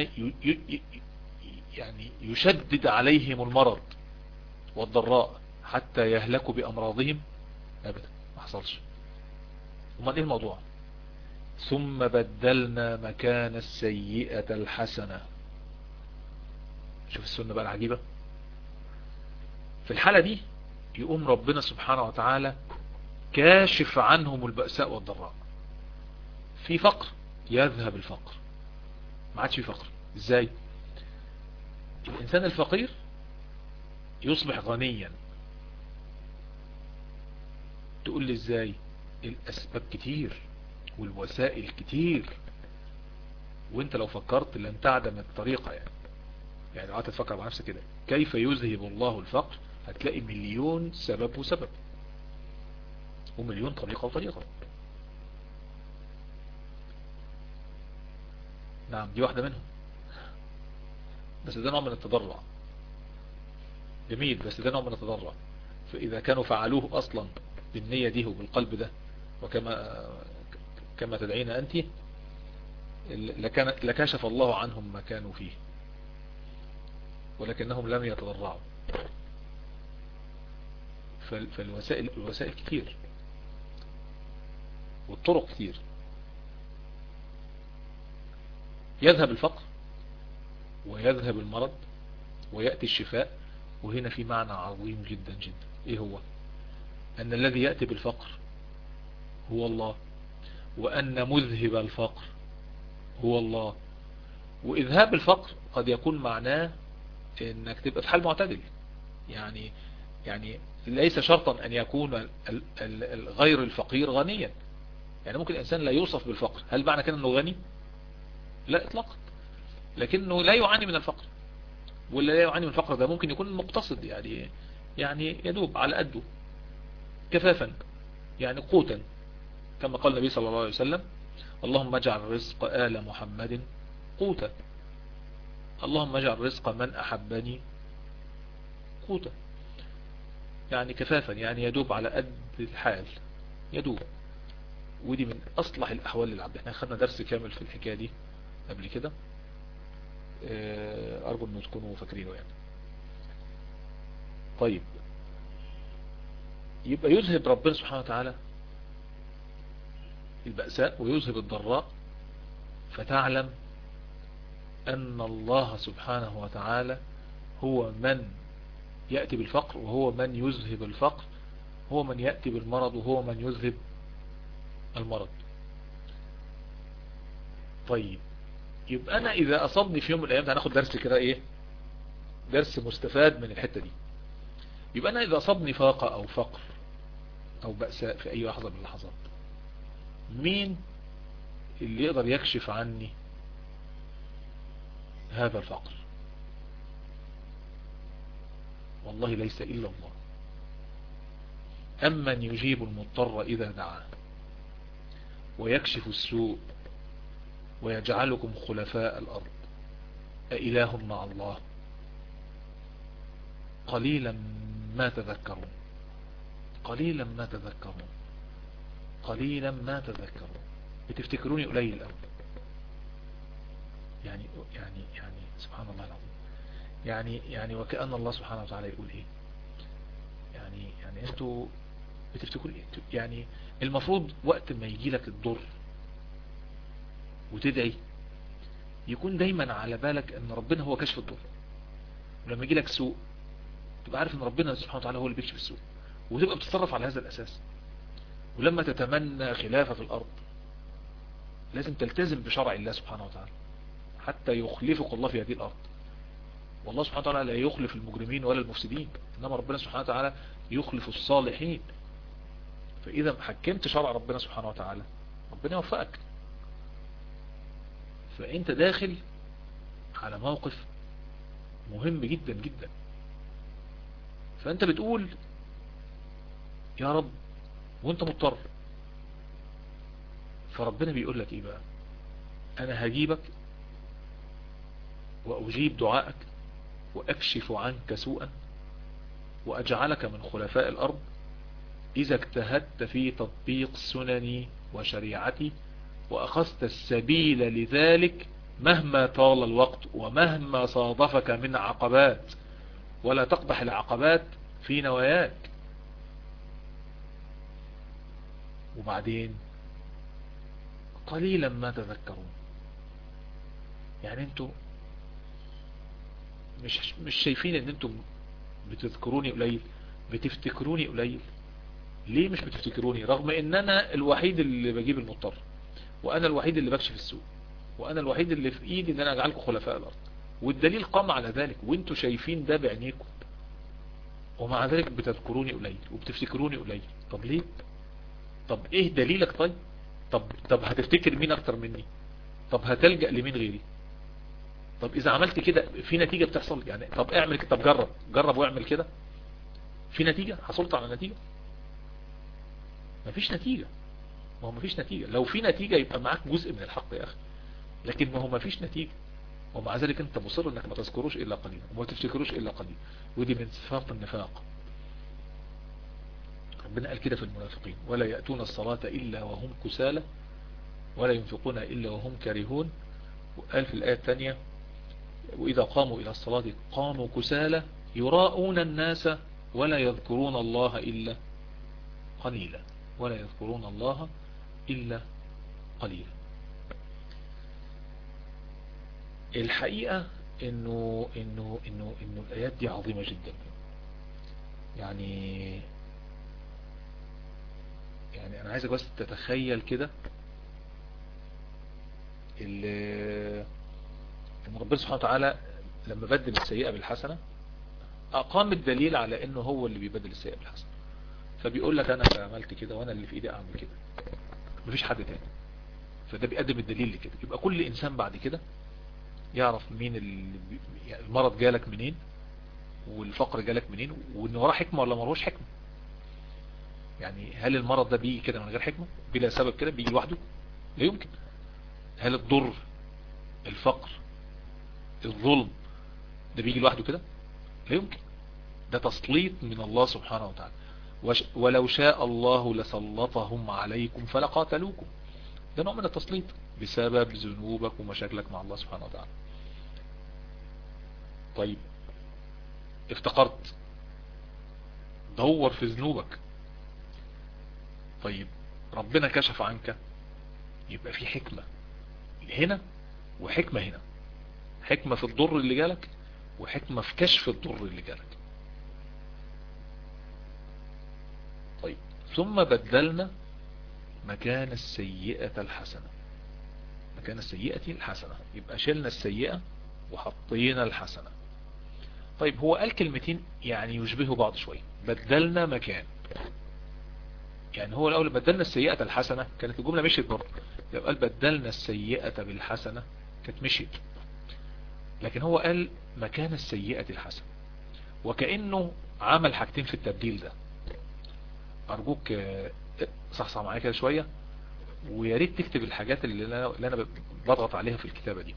S1: يعني يشدد عليهم المرض والضراء حتى يهلكوا بأمراضهم أبدا ما حصلش وما ايه الموضوع ثم بدلنا مكان السيئة الحسنة شوف السنة بقى العجيبة في الحالة دي يقوم ربنا سبحانه وتعالى كاشف عنهم البأساء والضراء في فقر يذهب الفقر ما عادش في فقر ازاي الانسان الفقير يصبح غنيا تقول لي ازاي الاسباب كتير والوسائل كتير وانت لو فكرت لن تعدم الطريقة يعني يعني لو قعدت تفكر مع نفسك كده كيف يذهب الله الفقر هتلاقي مليون سبب وسبب ومليون طريقة وطريقة نعم دي واحدة منهم بس ده نوع من التضرع جميل بس ده نوع من التضرع فإذا كانوا فعلوه أصلا بالنية دي وبالقلب ده وكما كما تدعين أنت لكان لكشف الله عنهم ما كانوا فيه ولكنهم لم يتضرعوا فالوسائل الوسائل كتير والطرق كتير يذهب الفقر ويذهب المرض ويأتي الشفاء وهنا في معنى عظيم جدا جدا ايه هو ان الذي يأتي بالفقر هو الله وان مذهب الفقر هو الله واذهاب الفقر قد يكون معناه انك تبقى في حال معتدل يعني يعني ليس شرطا ان يكون غير الفقير غنيا يعني ممكن الانسان لا يوصف بالفقر هل معنى كده انه غني لا اطلاقا لكنه لا يعاني من الفقر ولا لا يعاني من الفقر ده ممكن يكون مقتصد يعني يعني يدوب على قده كفافا يعني قوتا كما قال النبي صلى الله عليه وسلم اللهم اجعل رزق آل محمد قوتا اللهم اجعل رزق من أحبني قوتا يعني كفافا يعني يدوب على قد الحال يدوب ودي من اصلح الاحوال للعبد احنا خدنا درس كامل في الحكاية دي قبل كده آه، ارجو انه تكونوا فاكرينه يعني طيب يبقى يذهب ربنا سبحانه وتعالى البأساء ويذهب الضراء فتعلم أن الله سبحانه وتعالى هو من يأتي بالفقر وهو من يذهب الفقر هو من يأتي بالمرض وهو من يذهب المرض طيب يبقى أنا إذا أصابني في يوم من الأيام هناخد درس كده إيه درس مستفاد من الحتة دي يبقى أنا إذا أصابني فاقة أو فقر أو بأساء في أي لحظة من اللحظات مين اللي يقدر يكشف عني هذا الفقر والله ليس إلا الله أمن يجيب المضطر إذا دعاه ويكشف السوء ويجعلكم خلفاء الأرض أإله مع الله قليلا ما تذكرون قليلا ما تذكرون قليلا ما تذكرون بتفتكروني قليل أوي يعني يعني يعني سبحان الله العظيم يعني يعني وكأن الله سبحانه وتعالى يقول ايه يعني يعني انتوا بتفتكروا ايه يعني المفروض وقت ما يجي لك الضر وتدعي يكون دايما على بالك ان ربنا هو كشف الضر ولما يجي لك سوء تبقى عارف ان ربنا سبحانه وتعالى هو اللي بيكشف السوء وتبقى بتتصرف على هذا الاساس ولما تتمنى خلافة في الارض لازم تلتزم بشرع الله سبحانه وتعالى حتى يخلفك الله في هذه الارض والله سبحانه وتعالى لا يخلف المجرمين ولا المفسدين انما ربنا سبحانه وتعالى يخلف الصالحين فاذا حكمت شرع ربنا سبحانه وتعالى ربنا يوفقك فانت داخل على موقف مهم جدا جدا فانت بتقول يا رب وانت مضطر فربنا بيقول لك ايه بقى انا هجيبك واجيب دعائك واكشف عنك سوءا واجعلك من خلفاء الارض اذا اجتهدت في تطبيق سنني وشريعتي واخذت السبيل لذلك مهما طال الوقت ومهما صادفك من عقبات ولا تقبح العقبات في نواياك وبعدين قليلا ما تذكرون يعني انتوا مش مش شايفين ان انتم بتذكروني قليل بتفتكروني قليل ليه مش بتفتكروني رغم ان انا الوحيد اللي بجيب المضطر وانا الوحيد اللي بكشف السوء وانا الوحيد اللي في ايدي ان انا اجعلكم خلفاء الارض والدليل قام على ذلك وانتوا شايفين ده بعينيكم ومع ذلك بتذكروني قليل وبتفتكروني قليل طب ليه طب ايه دليلك طيب طب طب هتفتكر مين اكتر مني طب هتلجأ لمين غيري طب اذا عملت كده في نتيجة بتحصل يعني طب اعمل كده طب جرب جرب واعمل كده في نتيجة حصلت على نتيجة مفيش نتيجة ما هو مفيش نتيجة لو في نتيجة يبقى معاك جزء من الحق يا اخي لكن ما هو مفيش نتيجة ومع ذلك انت مصر انك ما تذكروش الا قليلا وما تفتكروش الا قليلا ودي من صفات النفاق ربنا قال كده في المنافقين ولا يأتون الصلاة إلا وهم كسالى ولا ينفقون إلا وهم كارهون وقال في الآية الثانية وإذا قاموا إلى الصلاة قاموا كسالى يراءون الناس ولا يذكرون الله إلا قليلا ولا يذكرون الله إلا قليلا الحقيقة إنه, إنه, إنه, إنه الآيات دي عظيمة جدا يعني يعني أنا عايزك بس تتخيل كده ان ربنا سبحانه وتعالى لما بدل السيئة بالحسنة اقام الدليل على انه هو اللي بيبدل السيئة بالحسنة فبيقول لك انا عملت كده وانا اللي في ايدي اعمل كده مفيش حد تاني فده بيقدم الدليل لكده يبقى كل انسان بعد كده يعرف مين المرض جالك منين والفقر جالك منين وان وراه حكمة ولا مروش حكمة يعني هل المرض ده بيجي كده من غير حكمة بلا سبب كده بيجي لوحده لا يمكن هل الضر الفقر الظلم ده بيجي لوحده كده لا يمكن ده تسليط من الله سبحانه وتعالى ولو شاء الله لسلطهم عليكم فلقاتلوكم ده نوع من التسليط بسبب ذنوبك ومشاكلك مع الله سبحانه وتعالى طيب افتقرت دور في ذنوبك طيب ربنا كشف عنك يبقى في حكمة هنا وحكمة هنا حكمة في الضر اللي جالك وحكمة في كشف الضر اللي جالك طيب ثم بدلنا مكان السيئة الحسنة مكان السيئة الحسنة يبقى شلنا السيئة وحطينا الحسنة طيب هو قال كلمتين يعني يشبهوا بعض شوية بدلنا مكان يعني هو الأول بدلنا السيئة الحسنة كانت الجملة مشيت برضه لو قال بدلنا السيئة بالحسنة كانت مشيت لكن هو قال مكان السيئة الحسنة وكأنه عمل حاجتين في التبديل ده أرجوك صحصح معايا كده شوية ويا ريت تكتب الحاجات اللي انا اللي انا بضغط عليها في الكتابة دي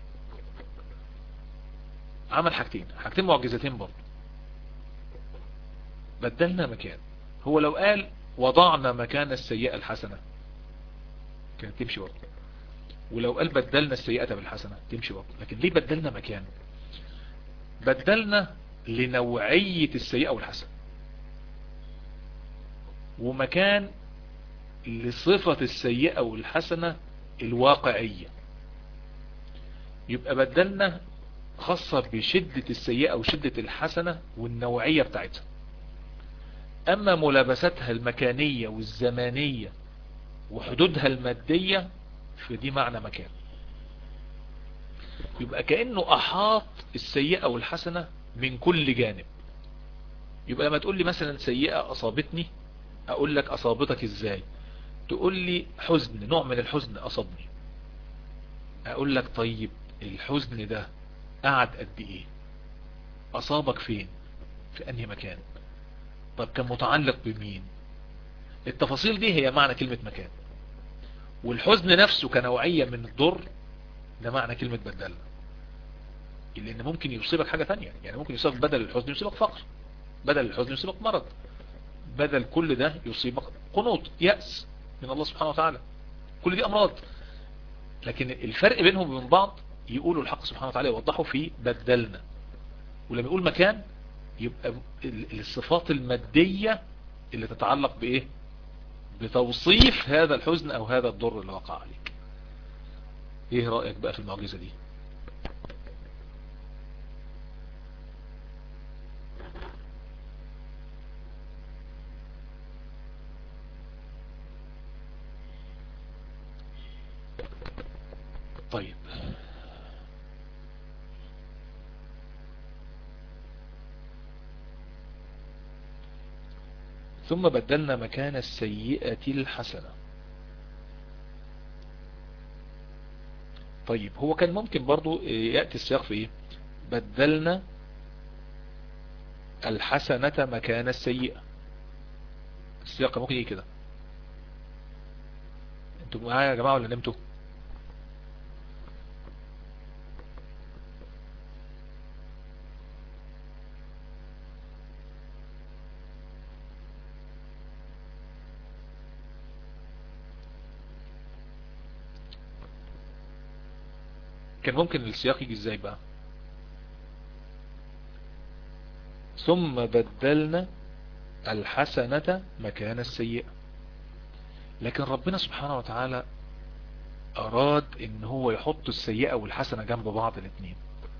S1: عمل حاجتين حاجتين معجزتين برضه بدلنا مكان هو لو قال وضعنا مكان السيئة الحسنة كانت تمشي برضه ولو قال بدلنا السيئة بالحسنة تمشي برضه لكن ليه بدلنا مكان بدلنا لنوعية السيئة والحسنة ومكان لصفة السيئة والحسنة الواقعية يبقى بدلنا خاصة بشدة السيئة وشدة الحسنة والنوعية بتاعتها أما ملابستها المكانية والزمانية وحدودها المادية فدي معنى مكان يبقى كأنه أحاط السيئة والحسنة من كل جانب يبقى لما تقول لي مثلا سيئة أصابتني أقول لك أصابتك إزاي تقول لي حزن نوع من الحزن أصابني أقول لك طيب الحزن ده قعد قد إيه أصابك فين في أنهي مكان طب كان متعلق بمين التفاصيل دي هي معنى كلمة مكان والحزن نفسه كنوعية من الضر ده معنى كلمة بدلنا لان ممكن يصيبك حاجة تانية يعني ممكن يصيبك بدل الحزن يصيبك فقر بدل الحزن يصيبك مرض بدل كل ده يصيبك قنوط يأس من الله سبحانه وتعالى كل دي امراض لكن الفرق بينهم وبين بعض يقولوا الحق سبحانه وتعالى يوضحوا في بدلنا ولما يقول مكان يبقى الصفات المادية اللي تتعلق بايه بتوصيف هذا الحزن او هذا الضر اللي وقع عليك ايه رأيك بقى في المعجزة دي طيب ثم بدلنا مكان السيئة الحسنة طيب هو كان ممكن برضو يأتي السياق في ايه بدلنا الحسنة مكان السيئة السياق ممكن ايه كده انتوا معايا يا جماعة ولا نمتوا كان ممكن السياق يجي ازاي بقى ثم بدلنا الحسنة مكان السيئة لكن ربنا سبحانه وتعالى اراد ان هو يحط السيئة والحسنة جنب بعض الاثنين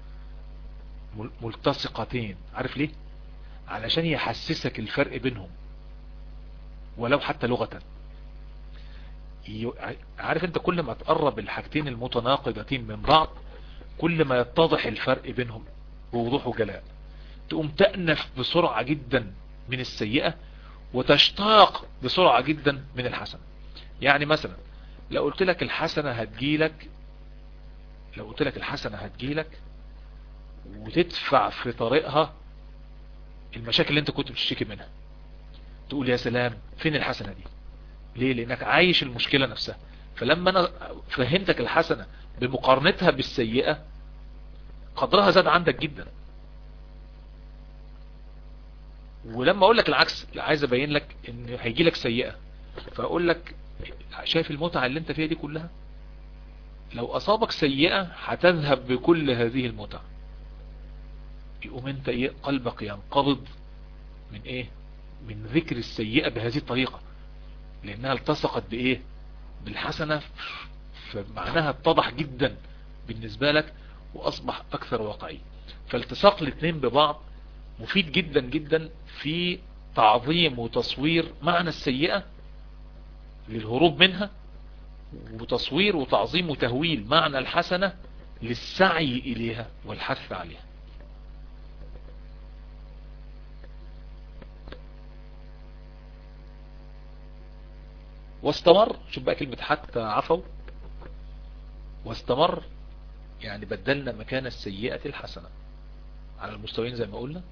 S1: ملتصقتين عارف ليه علشان يحسسك الفرق بينهم ولو حتى لغة عارف انت كل ما تقرب الحاجتين المتناقضتين من بعض كل ما يتضح الفرق بينهم بوضوح وجلاء تقوم تأنف بسرعة جدا من السيئة وتشتاق بسرعة جدا من الحسنة يعني مثلا لو قلت لك الحسنة هتجيلك لو قلت لك الحسنة هتجيلك وتدفع في طريقها المشاكل اللي انت كنت بتشتكي منها تقول يا سلام فين الحسنة دي ليه لانك عايش المشكلة نفسها فلما انا فهمتك الحسنة بمقارنتها بالسيئة قدرها زاد عندك جدا ولما اقول لك العكس عايز ابين لك ان هيجي لك سيئة فاقول لك شايف المتعة اللي انت فيها دي كلها لو اصابك سيئة هتذهب بكل هذه المتعة يقوم انت ايه قلبك ينقبض من ايه من ذكر السيئة بهذه الطريقة لانها التصقت بايه بالحسنة فمعناها اتضح جدا بالنسبة لك واصبح اكثر واقعي فالتصاق الاثنين ببعض مفيد جدا جدا في تعظيم وتصوير معنى السيئة للهروب منها وتصوير وتعظيم وتهويل معنى الحسنة للسعي إليها والحث عليها واستمر شوف بقى كلمة حتى عفوا واستمر يعني بدلنا مكان السيئة الحسنة على المستويين زي ما قلنا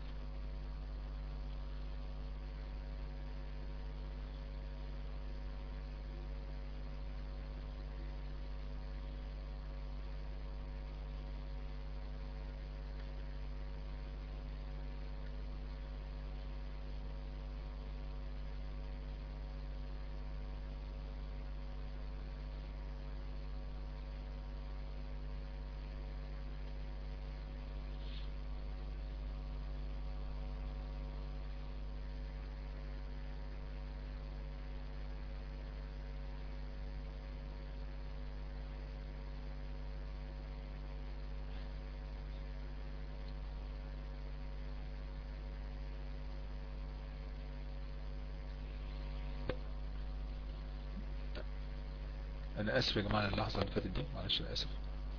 S1: انا اسف يا جماعة اللحظة اللي فاتت دي معلش انا اسف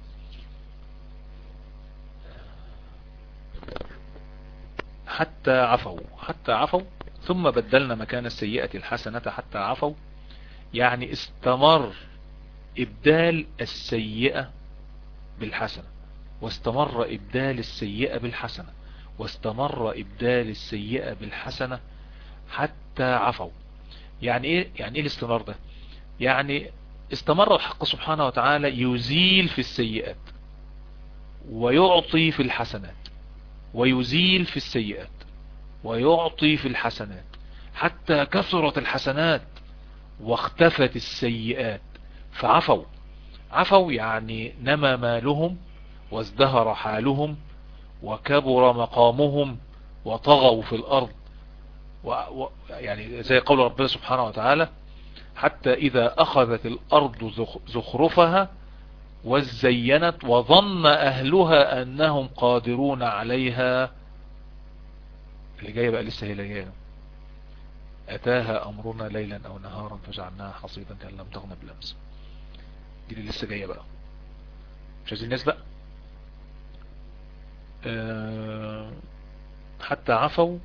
S1: حتى عفوا حتى عفوا ثم بدلنا مكان السيئة الحسنة حتى عفوا يعني استمر ابدال السيئة بالحسنة واستمر ابدال السيئة بالحسنة واستمر ابدال السيئة بالحسنة حتى عفوا يعني ايه يعني ايه الاستمرار ده يعني استمر الحق سبحانه وتعالى يزيل في السيئات ويعطي في الحسنات ويزيل في السيئات ويعطي في الحسنات حتى كثرت الحسنات واختفت السيئات فعفوا عفوا يعني نمى مالهم وازدهر حالهم وكبر مقامهم وطغوا في الأرض و... و... يعني زي قول ربنا سبحانه وتعالى حتى إذا أخذت الأرض زخرفها وزينت وظن أهلها أنهم قادرون عليها اللي جاية بقى لسه هي اللي جاية أتاها أمرنا ليلا أو نهارا فجعلناها حصيدا كأن لم تغن بالأمس دي اللي لسه جاية بقى مش عايزين الناس بقى أه حتى عفوا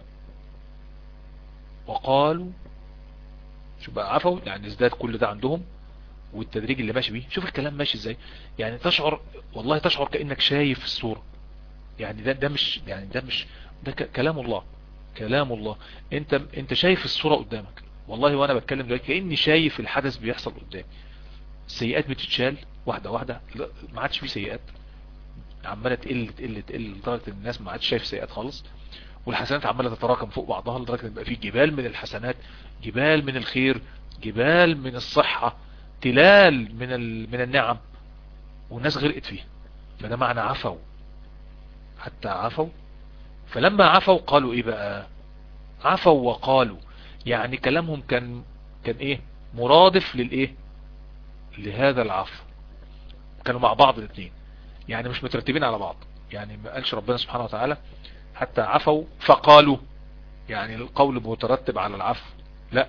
S1: وقالوا شوف بقى عفوا يعني ازداد كل ده عندهم والتدريج اللي ماشي بيه شوف الكلام ماشي ازاي يعني تشعر والله تشعر كأنك شايف الصورة يعني ده ده مش يعني ده مش ده كلام الله كلام الله انت انت شايف الصورة قدامك والله وانا بتكلم دلوقتي كأني شايف الحدث بيحصل قدامي السيئات بتتشال واحدة واحدة ما عادش في سيئات عمالة تقل تقل تقل لدرجة ان الناس ما عادش شايف سيئات خالص والحسنات عمالة تتراكم فوق بعضها لدرجة ان يبقى في جبال من الحسنات جبال من الخير جبال من الصحة تلال من من النعم والناس غرقت فيها فده معنى عفوا حتى عفوا فلما عفوا قالوا ايه بقى عفوا وقالوا يعني كلامهم كان كان ايه مرادف للايه لهذا العفو كانوا مع بعض الاثنين يعني مش مترتبين على بعض يعني ما قالش ربنا سبحانه وتعالى حتى عفوا فقالوا يعني القول مترتب على العفو لا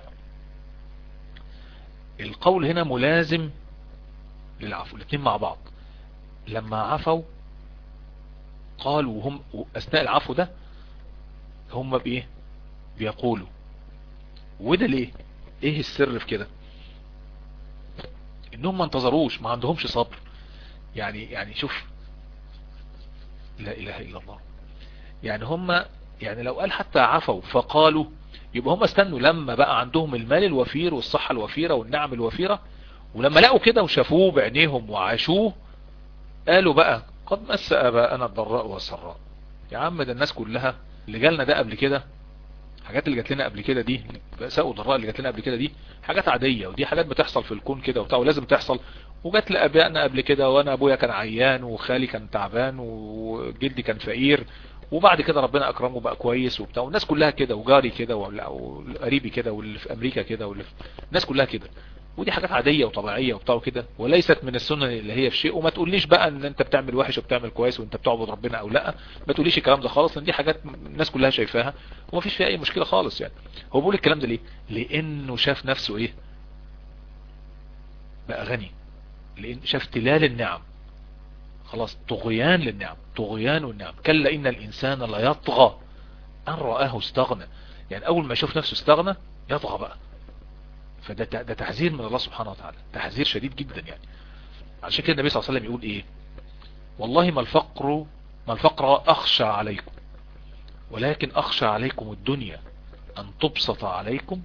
S1: القول هنا ملازم للعفو الاثنين مع بعض لما عفوا قالوا هم اثناء العفو ده هم بايه بيقولوا وده ليه ايه السر في كده انهم ما انتظروش ما عندهمش صبر يعني يعني شوف لا اله الا الله يعني هم يعني لو قال حتى عفوا فقالوا يبقى هم استنوا لما بقى عندهم المال الوفير والصحة الوفيرة والنعم الوفيرة ولما لقوا كده وشافوه بعينيهم وعاشوه قالوا بقى قد مس اباءنا الضراء والسراء يا عم ده الناس كلها اللي جالنا ده قبل كده الحاجات اللي جات لنا قبل كده دي بأساء وضراء اللي جات لنا قبل كده دي حاجات عادية ودي حاجات بتحصل في الكون كده وبتاع ولازم تحصل وجات لأبائنا قبل كده وانا ابويا كان عيان وخالي كان تعبان وجدي كان فقير وبعد كده ربنا اكرمه بقى كويس وبتاع والناس كلها كده وجاري كده وقريبي كده واللي في امريكا كده واللي في الناس كلها كده ودي حاجات عادية وطبيعية وبتاع كده وليست من السنن اللي هي في شيء وما تقوليش بقى ان انت بتعمل وحش وبتعمل كويس وانت بتعبد ربنا او لا ما تقوليش الكلام ده خالص لان دي حاجات الناس كلها شايفاها وما فيش فيها اي مشكلة خالص يعني هو بيقول الكلام ده ليه لانه شاف نفسه ايه بقى غني لان شاف تلال النعم خلاص طغيان للنعم طغيان النعم كلا ان الانسان لا يطغى ان رآه استغنى يعني اول ما يشوف نفسه استغنى يطغى بقى فده ده تحذير من الله سبحانه وتعالى تحذير شديد جدا يعني عشان كده النبي صلى الله عليه وسلم يقول ايه والله ما الفقر ما الفقر اخشى عليكم ولكن اخشى عليكم الدنيا ان تبسط عليكم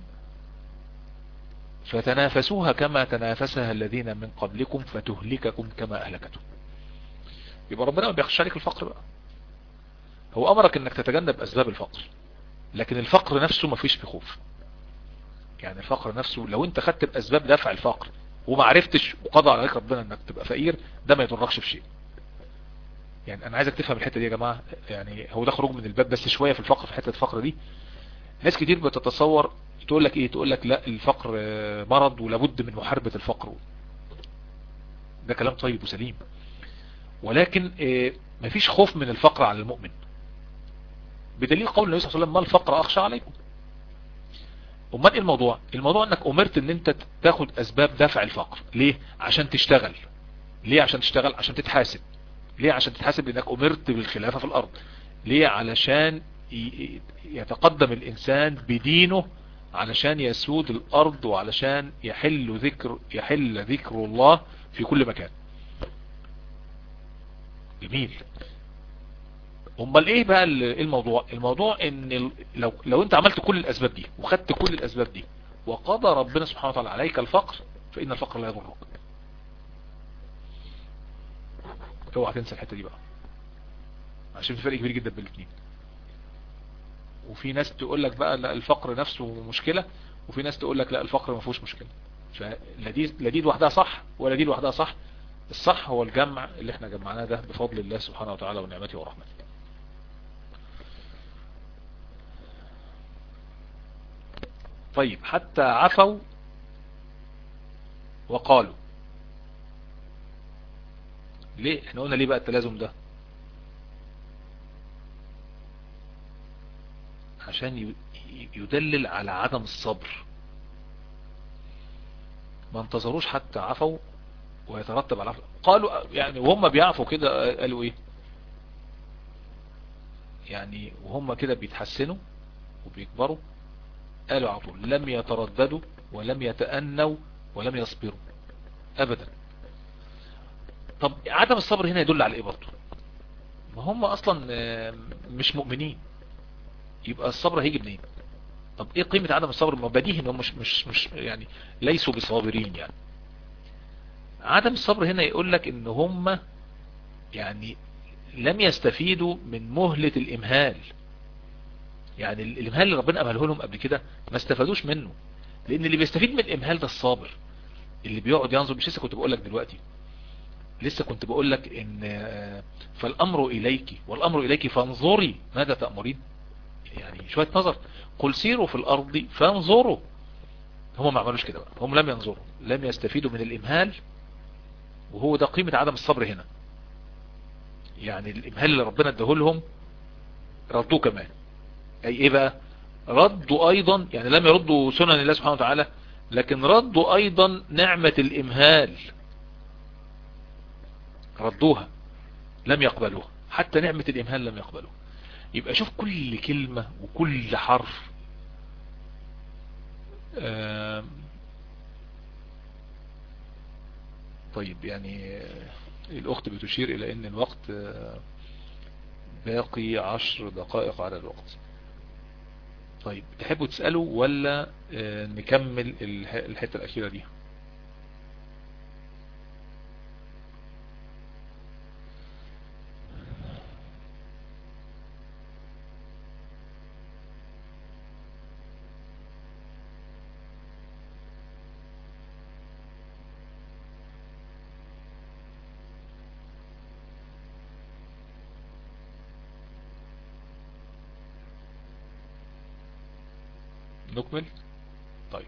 S1: فتنافسوها كما تنافسها الذين من قبلكم فتهلككم كما اهلكتهم يبقى ربنا ما بيخشى عليك الفقر بقى هو امرك انك تتجنب اسباب الفقر لكن الفقر نفسه ما فيش في خوف يعني الفقر نفسه لو انت خدت باسباب دفع الفقر وما عرفتش وقضى عليك ربنا انك تبقى فقير ده ما يضركش في شيء يعني انا عايزك تفهم الحته دي يا جماعه يعني هو ده خروج من الباب بس شويه في الفقر في حته الفقر دي ناس كتير بتتصور تقول لك ايه تقول لك لا الفقر مرض ولابد من محاربه الفقر ده كلام طيب وسليم ولكن مفيش خوف من الفقر على المؤمن بدليل قول النبي صلى الله عليه وسلم ما الفقر اخشى عليكم امال ايه الموضوع الموضوع انك امرت ان انت تاخد اسباب دفع الفقر ليه عشان تشتغل ليه عشان تشتغل عشان تتحاسب ليه عشان تتحاسب لانك امرت بالخلافة في الارض ليه علشان يتقدم الانسان بدينه علشان يسود الارض وعلشان يحل ذكر يحل ذكر الله في كل مكان جميل امال ايه بقى الموضوع الموضوع ان لو لو انت عملت كل الاسباب دي وخدت كل الاسباب دي وقضى ربنا سبحانه وتعالى عليك الفقر فان الفقر لا يضرك اوعى تنسى الحته دي بقى عشان في فرق كبير جدا بين الاثنين وفي ناس تقول لك بقى لا الفقر نفسه مشكله وفي ناس تقول لك لا الفقر ما فيهوش مشكله فلا دي لا دي لوحدها صح ولا دي لوحدها صح الصح هو الجمع اللي احنا جمعناه ده بفضل الله سبحانه وتعالى ونعمته ورحمته طيب حتى عفوا وقالوا ليه احنا قلنا ليه بقى التلازم ده عشان يدلل على عدم الصبر ما انتظروش حتى عفوا ويترتب على عفو قالوا يعني وهم بيعفوا كده قالوا ايه يعني وهم كده بيتحسنوا وبيكبروا قالوا على طول لم يترددوا ولم يتأنوا ولم يصبروا ابدا طب عدم الصبر هنا يدل على ايه برضه ما هم اصلا مش مؤمنين يبقى الصبر هيجي منين طب ايه قيمة عدم الصبر ما بديهي انهم مش مش مش يعني ليسوا بصابرين يعني عدم الصبر هنا يقول لك ان هم يعني لم يستفيدوا من مهلة الامهال يعني الامهال اللي ربنا امهله لهم قبل كده ما استفادوش منه لان اللي بيستفيد من الامهال ده الصابر اللي بيقعد ينظر مش لسه كنت بقول لك دلوقتي لسه كنت بقول لك ان فالامر اليك والامر اليك فانظري ماذا تأمرين يعني شوية نظر قل سيروا في الارض فانظروا هم ما عملوش كده بقى هم لم ينظروا لم يستفيدوا من الامهال وهو ده قيمة عدم الصبر هنا يعني الامهال اللي ربنا اداه لهم ردوه كمان اي ايه بقى ردوا ايضا يعني لم يردوا سنن الله سبحانه وتعالى لكن ردوا ايضا نعمة الامهال ردوها لم يقبلوها حتى نعمة الامهال لم يقبلوها يبقى شوف كل كلمة وكل حرف طيب يعني الاخت بتشير الى ان الوقت باقي عشر دقائق على الوقت طيب تحبوا تسألوا ولا نكمل الحتة الاخيرة دي نكمل طيب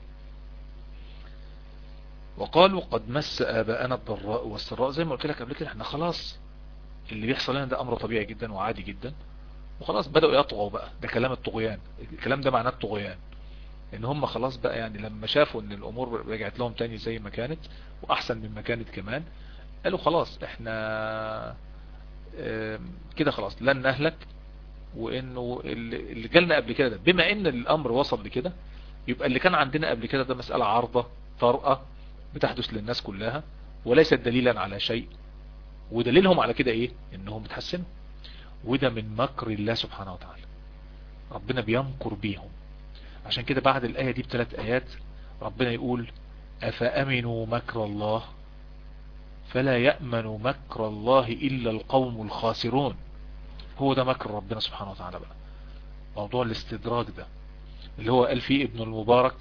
S1: وقالوا قد مس آباءنا الضراء والسراء زي ما قلت لك قبل كده احنا خلاص اللي بيحصل لنا ده امر طبيعي جدا وعادي جدا وخلاص بدأوا يطغوا بقى ده كلام الطغيان الكلام ده معناه الطغيان ان هم خلاص بقى يعني لما شافوا ان الامور رجعت لهم تاني زي ما كانت واحسن مما كانت كمان قالوا خلاص احنا كده خلاص لن نهلك وانه اللي جالنا قبل كده ده بما ان الامر وصل لكده يبقى اللي كان عندنا قبل كده ده مسألة عارضة طارئة بتحدث للناس كلها وليست دليلا على شيء ودليلهم على كده ايه انهم بتحسنوا وده من مكر الله سبحانه وتعالى ربنا بيمكر بيهم عشان كده بعد الآية دي بثلاث آيات ربنا يقول أفأمنوا مكر الله فلا يأمن مكر الله إلا القوم الخاسرون هو ده مكر ربنا سبحانه وتعالى بقى موضوع الاستدراج ده اللي هو قال فيه ابن المبارك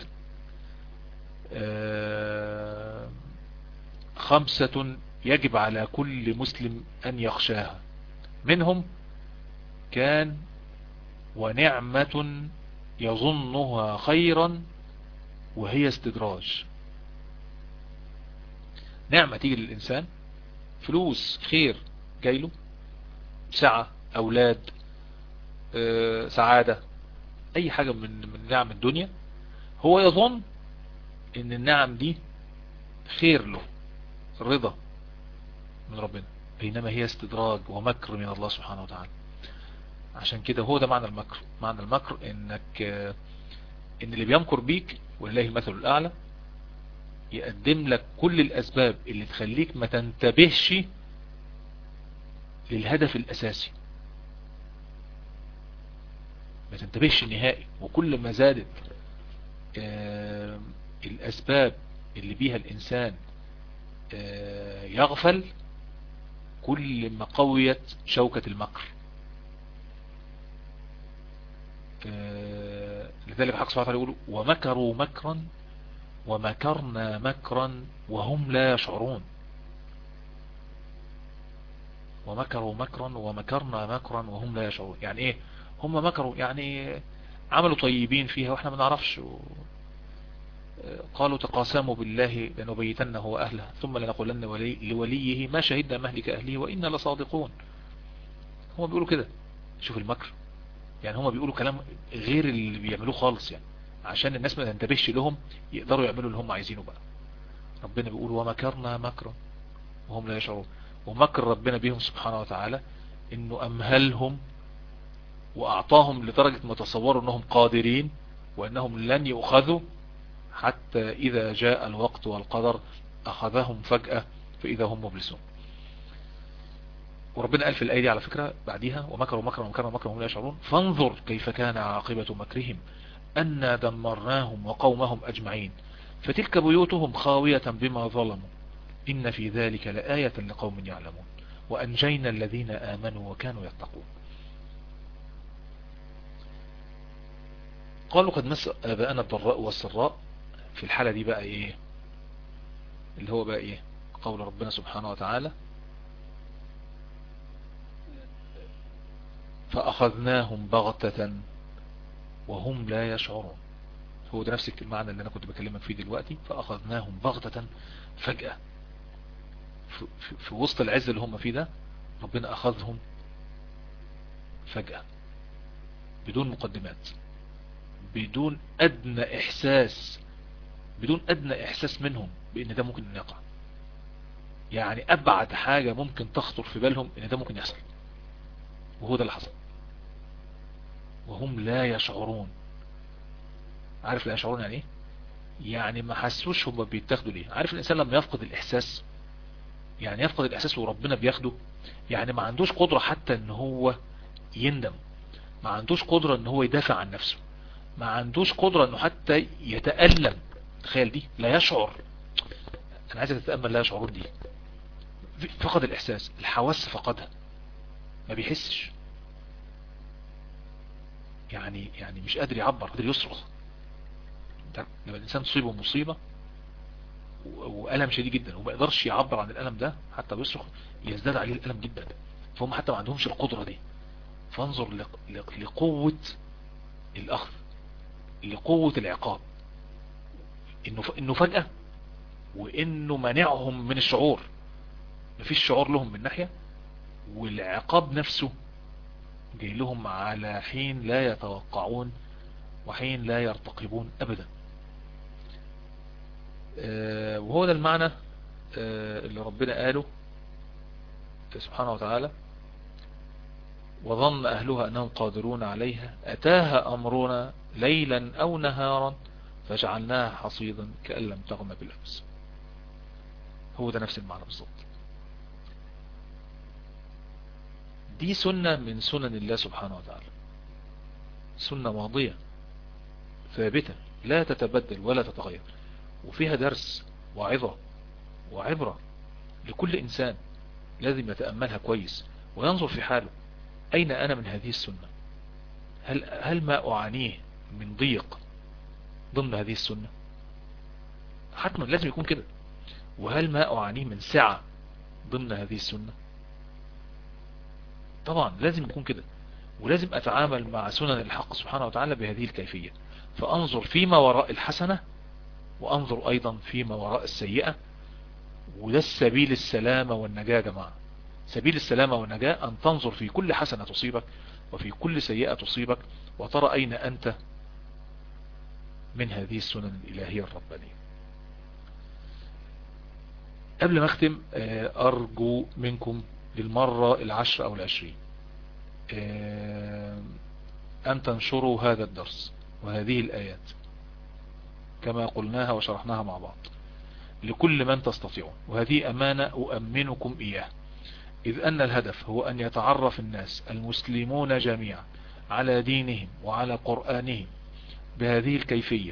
S1: خمسة يجب على كل مسلم أن يخشاها منهم كان ونعمة يظنها خيرا وهي استدراج نعمة تيجي للإنسان فلوس خير جايله سعة أولاد أه سعادة أي حاجة من من نعم الدنيا هو يظن إن النعم دي خير له رضا من ربنا بينما هي استدراج ومكر من الله سبحانه وتعالى عشان كده هو ده معنى المكر معنى المكر انك ان اللي بيمكر بيك ولله المثل الاعلى يقدم لك كل الاسباب اللي تخليك ما تنتبهش للهدف الاساسي ما تنتبهش نهائي وكل ما زادت الاسباب اللي بيها الانسان يغفل كل ما قويت شوكة المكر لذلك حق سبحانه وتعالى يقول ومكروا مكرا ومكرنا مكرا وهم لا يشعرون ومكروا مكرا ومكرنا مكرا وهم لا يشعرون يعني ايه هم مكروا يعني عملوا طيبين فيها واحنا ما نعرفش و... قالوا تقاسموا بالله لنبيتنه وأهله ثم لنقولن ولي لوليه ما شهدنا مهلك أهله وإنا لصادقون هم بيقولوا كده شوف المكر يعني هم بيقولوا كلام غير اللي بيعملوه خالص يعني عشان الناس ما تنتبهش لهم يقدروا يعملوا اللي هم عايزينه بقى ربنا بيقول ومكرنا مكرا وهم لا يشعرون ومكر ربنا بهم سبحانه وتعالى انه امهلهم واعطاهم لدرجة ما تصوروا انهم قادرين وانهم لن يؤخذوا حتى اذا جاء الوقت والقدر اخذهم فجأة فاذا هم مبلسون وربنا قال في الآية دي على فكرة بعديها ومكروا مكرا ومكروا مكرا وهم لا يشعرون فانظر كيف كان عاقبة مكرهم أنا دمرناهم وقومهم أجمعين فتلك بيوتهم خاوية بما ظلموا إن في ذلك لآية لقوم يعلمون وأنجينا الذين آمنوا وكانوا يتقون قالوا قد مس آباءنا الضراء والسراء في الحالة دي بقى إيه اللي هو بقى إيه قول ربنا سبحانه وتعالى فأخذناهم بغتة وهم لا يشعرون هو ده نفس المعنى اللي أنا كنت بكلمك فيه دلوقتي فأخذناهم بغتة فجأة في, في, في وسط العز اللي هم فيه ده ربنا أخذهم فجأة بدون مقدمات بدون أدنى إحساس بدون أدنى إحساس منهم بأن ده ممكن يقع يعني أبعد حاجة ممكن تخطر في بالهم أن ده ممكن يحصل وهو ده اللي حصل وهم لا يشعرون عارف لا يشعرون يعني ايه يعني ما حسوش هم بيتاخدوا ليه عارف الانسان لما يفقد الاحساس يعني يفقد الاحساس وربنا بياخده يعني ما عندوش قدرة حتى ان هو يندم ما عندوش قدرة ان هو يدافع عن نفسه ما عندوش قدرة انه حتى يتألم تخيل دي لا يشعر انا عايزك تتأمل لا يشعرون دي فقد الاحساس الحواس فقدها ما بيحسش يعني يعني مش قادر يعبر قادر يصرخ لما الانسان تصيبه مصيبة وألم شديد جدا وما يقدرش يعبر عن الألم ده حتى بيصرخ يزداد عليه الألم جدا فهم حتى ما عندهمش القدرة دي فانظر لقوة الأخذ لقوة العقاب انه انه فجأة وانه منعهم من الشعور مفيش شعور لهم من ناحية والعقاب نفسه جاي لهم على حين لا يتوقعون وحين لا يرتقبون ابدا آه، وهو ده المعنى آه، اللي ربنا قاله سبحانه وتعالى وظن أهلها أنهم قادرون عليها أتاها أمرنا ليلا أو نهارا فجعلناها حصيدا كأن لم تغن بالأمس هو ده نفس المعنى بالضبط دي سنة من سنن الله سبحانه وتعالى سنة ماضية ثابتة لا تتبدل ولا تتغير وفيها درس وعظة وعبرة لكل إنسان لازم يتأملها كويس وينظر في حاله أين أنا من هذه السنة هل, هل ما أعانيه من ضيق ضمن هذه السنة حتما لازم يكون كده وهل ما أعانيه من سعة ضمن هذه السنة طبعا لازم يكون كده ولازم أتعامل مع سنن الحق سبحانه وتعالى بهذه الكيفية فأنظر فيما وراء الحسنة وأنظر أيضا فيما وراء السيئة وده السبيل السلامة والنجاة يا جماعة سبيل السلامة والنجاة أن تنظر في كل حسنة تصيبك وفي كل سيئة تصيبك وترى أين أنت من هذه السنن الإلهية الربانية قبل ما أختم آه، أرجو منكم للمرة العشر أو العشرين آه، أن تنشروا هذا الدرس وهذه الآيات كما قلناها وشرحناها مع بعض لكل من تستطيعون وهذه أمانة أؤمنكم إياه إذ أن الهدف هو أن يتعرف الناس المسلمون جميعا على دينهم وعلى قرآنهم بهذه الكيفية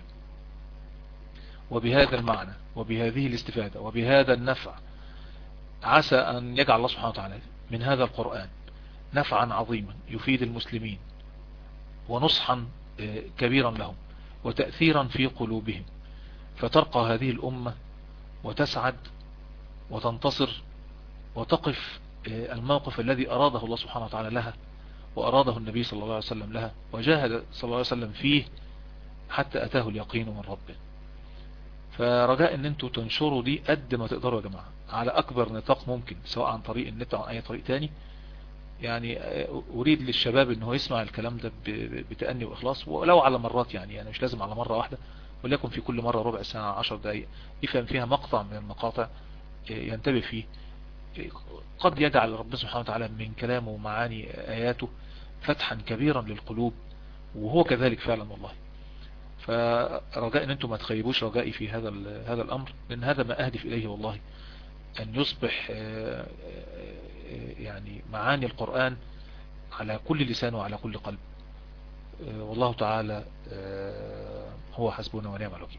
S1: وبهذا المعنى وبهذه الاستفادة وبهذا النفع عسى أن يجعل الله سبحانه وتعالى من هذا القرآن نفعا عظيما يفيد المسلمين ونصحا آه، كبيرا لهم وتأثيرا في قلوبهم فترقى هذه الأمة وتسعد وتنتصر وتقف آه، الموقف الذي أراده الله سبحانه وتعالى لها وأراده النبي صلى الله عليه وسلم لها وجاهد صلى الله عليه وسلم فيه حتى أتاه اليقين من ربه فرجاء ان انتوا تنشروا دي قد ما تقدروا يا جماعة على اكبر نطاق ممكن سواء عن طريق النت او اي طريق تاني يعني آه، اريد للشباب ان هو يسمع الكلام ده بتأني واخلاص ولو على مرات يعني يعني مش لازم على مرة واحدة وليكن في كل مرة ربع ساعة عشر دقايق يفهم فيها مقطع من المقاطع آه، ينتبه فيه قد يجعل ربنا سبحانه وتعالى من كلامه ومعاني آياته فتحا كبيرا للقلوب وهو كذلك فعلا والله فرجاء ان انتم ما تخيبوش رجائي في هذا هذا الامر لان هذا ما اهدف اليه والله ان يصبح آه، آه، يعني معاني القرآن على كل لسان وعلى كل قلب آه، والله تعالى هو حسبنا ونعم الوكيل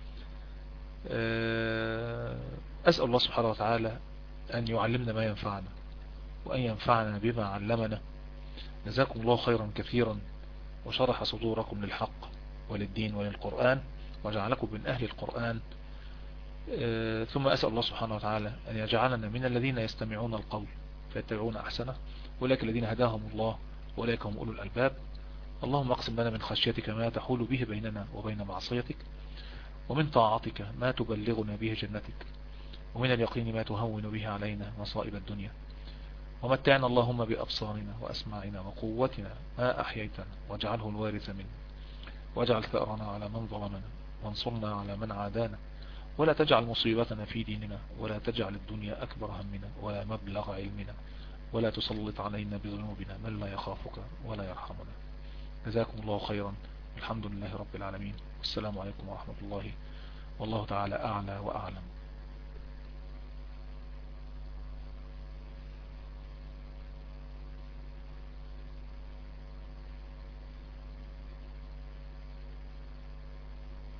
S1: أسأل الله سبحانه وتعالى أن يعلمنا ما ينفعنا وأن ينفعنا بما علمنا جزاكم الله خيرا كثيرا وشرح صدوركم للحق وللدين وللقرآن وجعلكم من أهل القرآن آه، ثم أسأل الله سبحانه وتعالى أن يجعلنا من الذين يستمعون القول فيتبعون أحسنه أولئك الذين هداهم الله وأولئك هم أولو الألباب اللهم اقسم لنا من خشيتك ما تحول به بيننا وبين معصيتك ومن طاعتك ما تبلغنا به جنتك ومن اليقين ما تهون به علينا مصائب الدنيا ومتعنا اللهم بأبصارنا وأسماعنا وقوتنا ما أحييتنا واجعله الوارث منا واجعل ثأرنا على من ظلمنا وانصرنا على من عادانا ولا تجعل مصيبتنا في ديننا ولا تجعل الدنيا أكبر همنا ولا مبلغ علمنا ولا تسلط علينا بذنوبنا من لا يخافك ولا يرحمنا جزاكم الله خيرا الحمد لله رب العالمين والسلام عليكم ورحمة الله والله تعالى أعلى وأعلم